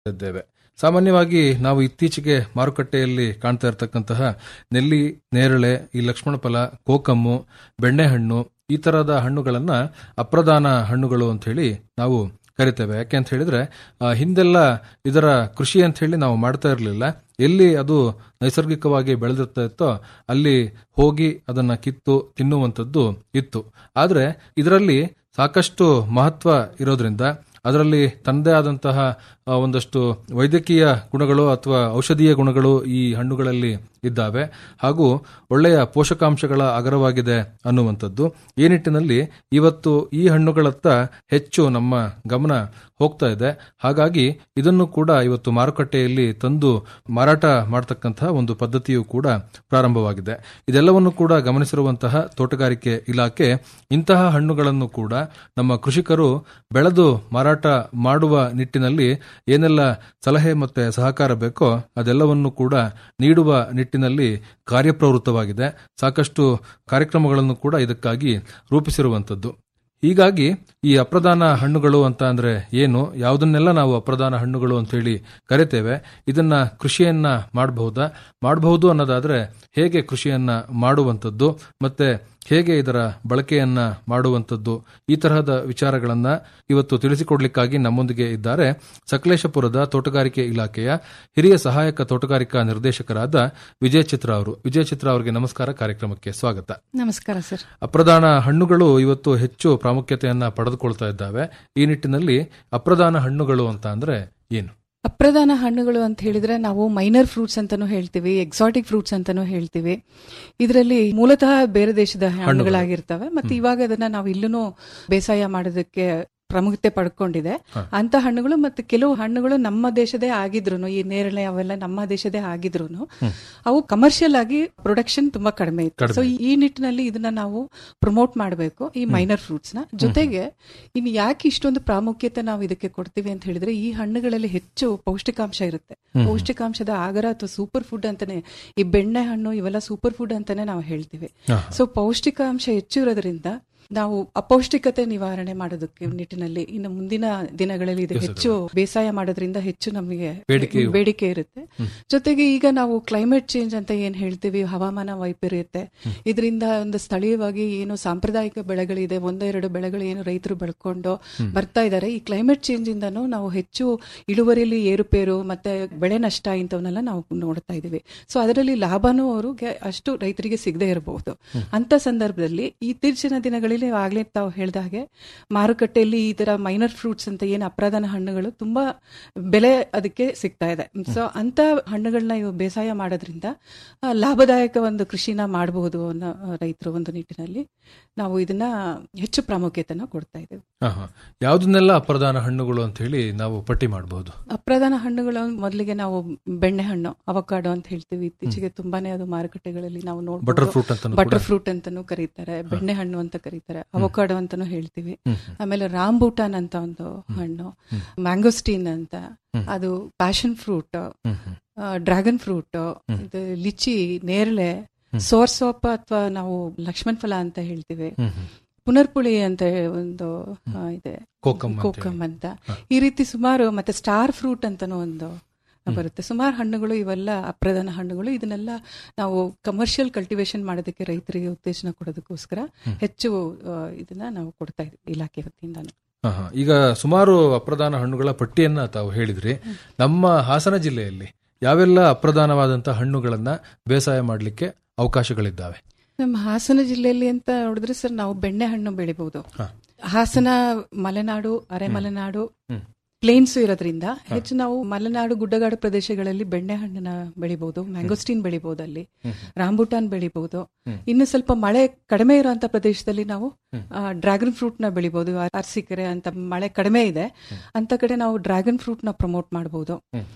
ಇದ್ದೇವೆ ಸಾಮಾನ್ಯವಾಗಿ ನಾವು ಇತ್ತೀಚೆಗೆ ಮಾರುಕಟ್ಟೆಯಲ್ಲಿ ಕಾಣ್ತಾ ಇರತಕ್ಕಂತಹ ನೆಲ್ಲಿ ನೇರಳೆ ಈ ಲಕ್ಷ್ಮಣ ಫಲ ಕೋಕಮ್ಮು ಬೆಣ್ಣೆಹಣ್ಣು ಈ ತರಹದ ಹಣ್ಣುಗಳನ್ನ ಅಪ್ರಧಾನ ಹಣ್ಣುಗಳು ಅಂತ ಹೇಳಿ ನಾವು ಕರಿತೇವೆ ಯಾಕೆ ಅಂತ ಹೇಳಿದ್ರೆ ಆ, ಹಿಂದೆಲ್ಲ ಇದರ ಕೃಷಿ ಅಂತ ಹೇಳಿ ನಾವು ಮಾಡ್ತಾ ಇರಲಿಲ್ಲ ಎಲ್ಲಿ ಅದು ನೈಸರ್ಗಿಕವಾಗಿ ಬೆಳೆದಿರ್ತಾ ಇತ್ತೋ ಅಲ್ಲಿ ಹೋಗಿ ಅದನ್ನ ಕಿತ್ತು ತಿನ್ನುವಂಥದ್ದು ಇತ್ತು ಆದ್ರೆ ಇದರಲ್ಲಿ ಸಾಕಷ್ಟು ಮಹತ್ವ ಇರೋದ್ರಿಂದ ಅದರಲ್ಲಿ ತನ್ನದೇ ಆದಂತಹ ಆ, ಒಂದಷ್ಟು ವೈದ್ಯಕೀಯ ಗುಣಗಳು ಅಥವಾ ಔಷಧೀಯ ಗುಣಗಳು ಈ ಹಣ್ಣುಗಳಲ್ಲಿ ಇದ್ದಾವೆ ಹಾಗೂ ಒಳ್ಳೆಯ ಪೋಷಕಾಂಶಗಳ ಅಗರವಾಗಿದೆ ಅನ್ನುವಂಥದ್ದು ಈ ನಿಟ್ಟಿನಲ್ಲಿ ಇವತ್ತು ಈ ಹಣ್ಣುಗಳತ್ತ ಹೆಚ್ಚು ನಮ್ಮ ಗಮನ ಹೋಗ್ತಾ ಇದೆ ಹಾಗಾಗಿ ಇದನ್ನು ಕೂಡ ಇವತ್ತು ಮಾರುಕಟ್ಟೆಯಲ್ಲಿ ತಂದು ಮಾರಾಟ ಮಾಡತಕ್ಕಂತಹ ಒಂದು ಪದ್ಧತಿಯು ಕೂಡ ಪ್ರಾರಂಭವಾಗಿದೆ ಇದೆಲ್ಲವನ್ನು ಕೂಡ ಗಮನಿಸಿರುವಂತಹ ತೋಟಗಾರಿಕೆ ಇಲಾಖೆ ಇಂತಹ ಹಣ್ಣುಗಳನ್ನು ಕೂಡ ನಮ್ಮ ಕೃಷಿಕರು ಬೆಳೆದು ಮಾರಾಟ ಮಾಡುವ ನಿಟ್ಟಿನಲ್ಲಿ ಏನೆಲ್ಲ ಸಲಹೆ ಮತ್ತೆ ಸಹಕಾರ ಬೇಕೋ ಅದೆಲ್ಲವನ್ನು ಕೂಡ ನೀಡುವ ನಿಟ್ಟಿನಲ್ಲಿ ಕಾರ್ಯಪ್ರವೃತ್ತವಾಗಿದೆ ಸಾಕಷ್ಟು ಕಾರ್ಯಕ್ರಮಗಳನ್ನು ಕೂಡ ಇದಕ್ಕಾಗಿ ರೂಪಿಸಿರುವಂತದ್ದು ಹೀಗಾಗಿ ಈ ಅಪ್ರಧಾನ ಹಣ್ಣುಗಳು ಅಂತ ಅಂದ್ರೆ ಏನು ಯಾವುದನ್ನೆಲ್ಲ ನಾವು ಅಪ್ರಧಾನ ಹಣ್ಣುಗಳು ಅಂತ ಹೇಳಿ ಕರಿತೇವೆ ಇದನ್ನ ಕೃಷಿಯನ್ನ ಮಾಡಬಹುದಾ ಮಾಡಬಹುದು ಅನ್ನೋದಾದ್ರೆ ಹೇಗೆ ಕೃಷಿಯನ್ನ ಮಾಡುವಂಥದ್ದು ಮತ್ತೆ ಹೇಗೆ ಇದರ ಬಳಕೆಯನ್ನ ಮಾಡುವಂಥದ್ದು ಈ ತರಹದ ವಿಚಾರಗಳನ್ನ ಇವತ್ತು ತಿಳಿಸಿಕೊಡ್ಲಿಕ್ಕಾಗಿ ನಮ್ಮೊಂದಿಗೆ ಇದ್ದಾರೆ ಸಕಲೇಶಪುರದ ತೋಟಗಾರಿಕೆ ಇಲಾಖೆಯ ಹಿರಿಯ ಸಹಾಯಕ ತೋಟಗಾರಿಕಾ ನಿರ್ದೇಶಕರಾದ ವಿಜಯ ಚಿತ್ರ ಅವರು ವಿಜಯ ಚಿತ್ರ ಅವರಿಗೆ ನಮಸ್ಕಾರ ಕಾರ್ಯಕ್ರಮಕ್ಕೆ ಸ್ವಾಗತ ನಮಸ್ಕಾರ ಸರ್ ಅಪ್ರಧಾನ ಹಣ್ಣುಗಳು ಇವತ್ತು ಹೆಚ್ಚು ಪ್ರಾಮುಖ್ಯತೆಯನ್ನ ಪಡೆದುಕೊಳ್ತಾ ಇದ್ದಾವೆ ಈ ನಿಟ್ಟಿನಲ್ಲಿ ಅಪ್ರಧಾನ ಹಣ್ಣುಗಳು ಅಂತ ಅಂದ್ರೆ ಏನು ಅಪ್ರಧಾನ ಹಣ್ಣುಗಳು ಅಂತ ಹೇಳಿದ್ರೆ ನಾವು ಮೈನರ್ ಫ್ರೂಟ್ಸ್ ಅಂತಾನೂ ಹೇಳ್ತೀವಿ ಎಕ್ಸಾಟಿಕ್ ಫ್ರೂಟ್ಸ್ ಅಂತಾನೂ ಹೇಳ್ತೀವಿ ಇದರಲ್ಲಿ ಮೂಲತಃ ಬೇರೆ ದೇಶದ ಹಣ್ಣುಗಳಾಗಿರ್ತವೆ ಮತ್ತೆ ಇವಾಗ ಅದನ್ನ ನಾವು ಇಲ್ಲೂ ಬೇಸಾಯ ಮಾಡೋದಕ್ಕೆ ಪ್ರಾಮುಖ್ಯತೆ ಪಡ್ಕೊಂಡಿದೆ ಹ. ಅಂತ ಹಣ್ಣುಗಳು ಮತ್ತೆ ಕೆಲವು ಹಣ್ಣುಗಳು ನಮ್ಮ ದೇಶದೇ ಆಗಿದ್ರು ಈ ನೇರಳೆ ಅವೆಲ್ಲ ನಮ್ಮ ದೇಶದೇ ಆಗಿದ್ರು ಅವು ಕಮರ್ಷಿಯಲ್ ಆಗಿ ಪ್ರೊಡಕ್ಷನ್ ತುಂಬಾ ಕಡಿಮೆ ಇತ್ತು ಕಡಿಮೆ ಸೊ ಈ ನಿಟ್ಟಿನಲ್ಲಿ ಇದನ್ನ ನಾವು ಪ್ರಮೋಟ್ ಮಾಡಬೇಕು ಈ ಮೈನರ್ ಫ್ರೂಟ್ಸ್ ನ ಜೊತೆಗೆ ಇನ್ನು ಯಾಕೆ ಇಷ್ಟೊಂದು ಪ್ರಾಮುಖ್ಯತೆ ನಾವು ಇದಕ್ಕೆ ಕೊಡ್ತೀವಿ ಅಂತ ಹೇಳಿದ್ರೆ ಈ ಹಣ್ಣುಗಳಲ್ಲಿ ಹೆಚ್ಚು ಪೌಷ್ಟಿಕಾಂಶ ಇರುತ್ತೆ ಪೌಷ್ಟಿಕಾಂಶದ ಆಗರ ಅಥವಾ ಸೂಪರ್ ಫುಡ್ ಅಂತಾನೆ ಈ ಬೆಣ್ಣೆ ಹಣ್ಣು ಇವೆಲ್ಲ ಸೂಪರ್ ಫುಡ್ ಅಂತಾನೆ ನಾವು ಹೇಳ್ತೀವಿ ಹಾ. ಸೊ ಪೌಷ್ಟಿಕಾಂಶ ಹೆಚ್ಚು ಇರೋದ್ರಿಂದ ನಾವು ಅಪೌಷ್ಟಿಕತೆ ನಿವಾರಣೆ ಮಾಡೋದಕ್ಕೆ ನಿಟ್ಟಿನಲ್ಲಿ ಇನ್ನು ಮುಂದಿನ ದಿನಗಳಲ್ಲಿ ಇದು ಹೆಚ್ಚು ಬೇಸಾಯ ಮಾಡೋದ್ರಿಂದ ಹೆಚ್ಚು ನಮಗೆ ಬೇಡಿಕೆ ಬೇಡಿಕೆ ಇರುತ್ತೆ ಜೊತೆಗೆ ಈಗ ನಾವು ಕ್ಲೈಮೇಟ್ ಚೇಂಜ್ ಅಂತ ಏನ್ ಹೇಳ್ತೀವಿ ಹವಾಮಾನ ವೈಪರೀತ್ಯ ಇದರಿಂದ ಒಂದು ಸ್ಥಳೀಯವಾಗಿ ಏನು ಸಾಂಪ್ರದಾಯಿಕ ಬೆಳೆಗಳಿದೆ ಒಂದೆರಡು ಬೆಳೆಗಳು ಏನು ರೈತರು ಬೆಳ್ಕೊಂಡು ಬರ್ತಾ ಇದ್ದಾರೆ ಈ ಕ್ಲೈಮೇಟ್ ಚೇಂಜ್ ಇಂದನೂ ನಾವು ಹೆಚ್ಚು ಇಳುವರಿಯಲ್ಲಿ ಏರುಪೇರು ಮತ್ತೆ ಬೆಳೆ ನಷ್ಟ ಇಂಥವನ್ನೆಲ್ಲ ನಾವು ನೋಡ್ತಾ ಇದೀವಿ ಸೊ ಅದರಲ್ಲಿ ಲಾಭನೂ ಅವ್ರಿಗೆ ಅಷ್ಟು ರೈತರಿಗೆ ಸಿಗದೆ ಇರಬಹುದು ಅಂತ ಸಂದರ್ಭದಲ್ಲಿ ಇತ್ತೀಚಿನ ದಿನಗಳಲ್ಲಿ ಆಗ್ಲೇ ತಾವು ಹೇಳ್ದ ಹಾಗೆ ಮಾರುಕಟ್ಟೆಯಲ್ಲಿ ಈ ತರ ಮೈನರ್ ಫ್ರೂಟ್ಸ್ ಅಂತ ಏನು ಅಪ್ರಧಾನ ಹಣ್ಣುಗಳು ತುಂಬಾ ಬೆಲೆ ಅದಕ್ಕೆ ಸಿಗ್ತಾ ಇದೆ ಸೊ ಅಂತ ಹಣ್ಣುಗಳನ್ನ ಇವು ಬೇಸಾಯ ಮಾಡೋದ್ರಿಂದ ಆ, ಲಾಭದಾಯಕ ಒಂದು ಕೃಷಿನ ಮಾಡಬಹುದು ಅನ್ನೋ ಆ, ರೈತರು ಒಂದು ನಿಟ್ಟಿನಲ್ಲಿ ನಾವು ಇದನ್ನ ಹೆಚ್ಚು ಪ್ರಾಮುಖ್ಯತೆನ ಕೊಡ್ತಾ ಇದ್ದೇವೆ ಆಹಾ. ಯಾವುದನ್ನೆಲ್ಲ ಅಪ್ರಧಾನ ಹಣ್ಣುಗಳು ಅಂತ ಹೇಳಿ ನಾವು ಪಟ್ಟಿ ಮಾಡಬಹುದು ಅಪ್ರಧಾನ ಹಣ್ಣುಗಳು ಮೊದಲಿಗೆ ನಾವು ಬೆಣ್ಣೆ ಹಣ್ಣು ಅವಕಾಡೋ ಅಂತ ಹೇಳ್ತೀವಿ ಇತ್ತೀಚೆಗೆ ತುಂಬಾನೇ ಅದು ಮಾರುಕಟ್ಟೆಗಳಲ್ಲಿ ನಾವು ಬಟರ್ ನೋಡ್ಬೋದು ಫ್ರೂಟ್ ಅಂತ ಬಟರ್ ಫ್ರೂಟ್ ಅಂತಾನು ಕರೀತಾರೆ ಬೆಣ್ಣೆ ಹಣ್ಣು ಅಂತ ಕರೀತಾರೆ ಅವಕಾಡೋ ಅಂತಾನು ಹೇಳ್ತೀವಿ ಆಮೇಲೆ ರಾಂಬೂಟಾನ್ ಅಂತ ಒಂದು ಹಣ್ಣು ಮ್ಯಾಂಗೋಸ್ಟೀನ್ ಅಂತ ಅದು ಪ್ಯಾಷನ್ ಫ್ರೂಟ್ ಡ್ರ್ಯಾಗನ್ ಫ್ರೂಟ್ ಇದು ಲಿಚಿ ನೇರಳೆ ಸೋರ್ ಸೋಪ್ ಅಥವಾ ನಾವು ಲಕ್ಷ್ಮಣ್ ಫಲ ಅಂತ ಹೇಳ್ತೀವಿ ಪುನರ್ಪುಳಿ ಅಂತ ಒಂದು ಆ, ಇದೆ ಕೋಕಮ್ ಅಂತ ಕೋಕಮ್ ಅಂತ ಈ ರೀತಿ ಸುಮಾರು ಮತ್ತೆ ಸ್ಟಾರ್ ಫ್ರೂಟ್ ಅಂತಾನು ಒಂದು ಬರುತ್ತೆ ಸುಮಾರು ಹಣ್ಣುಗಳು ಇವೆಲ್ಲ ಅಪ್ರಧಾನ ಹಣ್ಣುಗಳು ಇದನ್ನೆಲ್ಲ ನಾವು ಕಮರ್ಷಿಯಲ್ ಕಲ್ಟಿವೇಶನ್ ಮಾಡೋದಕ್ಕೆ ರೈತರಿಗೆ ಉತ್ತೇಜನ ಕೊಡೋದಕ್ಕೋಸ್ಕರ ಹೆಚ್ಚು ಆ, ಇದನ್ನ ನಾವು ಕೊಡ್ತಾ ಇದ್ವಿ ಇಲಾಖೆ ವತಿಯಿಂದಾನು ಆಹಾ. ಈಗ ಸುಮಾರು ಅಪ್ರಧಾನ ಹಣ್ಣುಗಳ ಪಟ್ಟಿಯನ್ನ ತಾವು ಹೇಳಿದ್ರಿ ನಮ್ಮ ಹಾಸನ ಜಿಲ್ಲೆಯಲ್ಲಿ ಯಾವೆಲ್ಲ ಅಪ್ರಧಾನವಾದಂತಹ ಹಣ್ಣುಗಳನ್ನ ಬೇಸಾಯ ಮಾಡಲಿಕ್ಕೆ ಅವಕಾಶಗಳಿದ್ದಾವೆ ನಮ್ಮ ಹಾಸನ ಜಿಲ್ಲೆಯಲ್ಲಿ ಅಂತ ನೋಡಿದ್ರೆ ಸರ್ ನಾವು ಬೆಣ್ಣೆ ಹಣ್ಣು ಬೆಳಿಬಹುದು ಹ. ಹಾಸನ ಮಲೆನಾಡು ಅರೆ ಮಲೆನಾಡು ಹ್ಮ್. ಪ್ಲೇನ್ಸ್ ಇರೋದ್ರಿಂದ ಹೆಚ್ಚು ನಾವು ಮಲೆನಾಡು ಗುಡ್ಡಗಾಡು ಪ್ರದೇಶಗಳಲ್ಲಿ ಬೆಣ್ಣೆ ಹಣ್ಣನ್ನ ಬೆಳಿಬಹುದು ಮ್ಯಾಂಗೋಸ್ಟೀನ್ ಬೆಳಿಬಹುದು ಅಲ್ಲಿ ರಾಂಬುಟಾನ್ ಬೆಳಿಬಹುದು ಇನ್ನು ಸ್ವಲ್ಪ ಮಳೆ ಕಡಿಮೆ ಇರುವಂತ ಪ್ರದೇಶದಲ್ಲಿ ನಾವು ಡ್ರ್ಯಾಗನ್ ಫ್ರೂಟ್ ನ ಬೆಳಿಬಹುದು ಅರ್ಸಿಕೆರೆ ಅಂತ ಮಳೆ ಕಡಿಮೆ ಇದೆ ಅಂತ ಕಡೆ ನಾವು ಡ್ರ್ಯಾಗನ್ ಫ್ರೂಟ್ ನ ಪ್ರಮೋಟ್ ಮಾಡಬಹುದು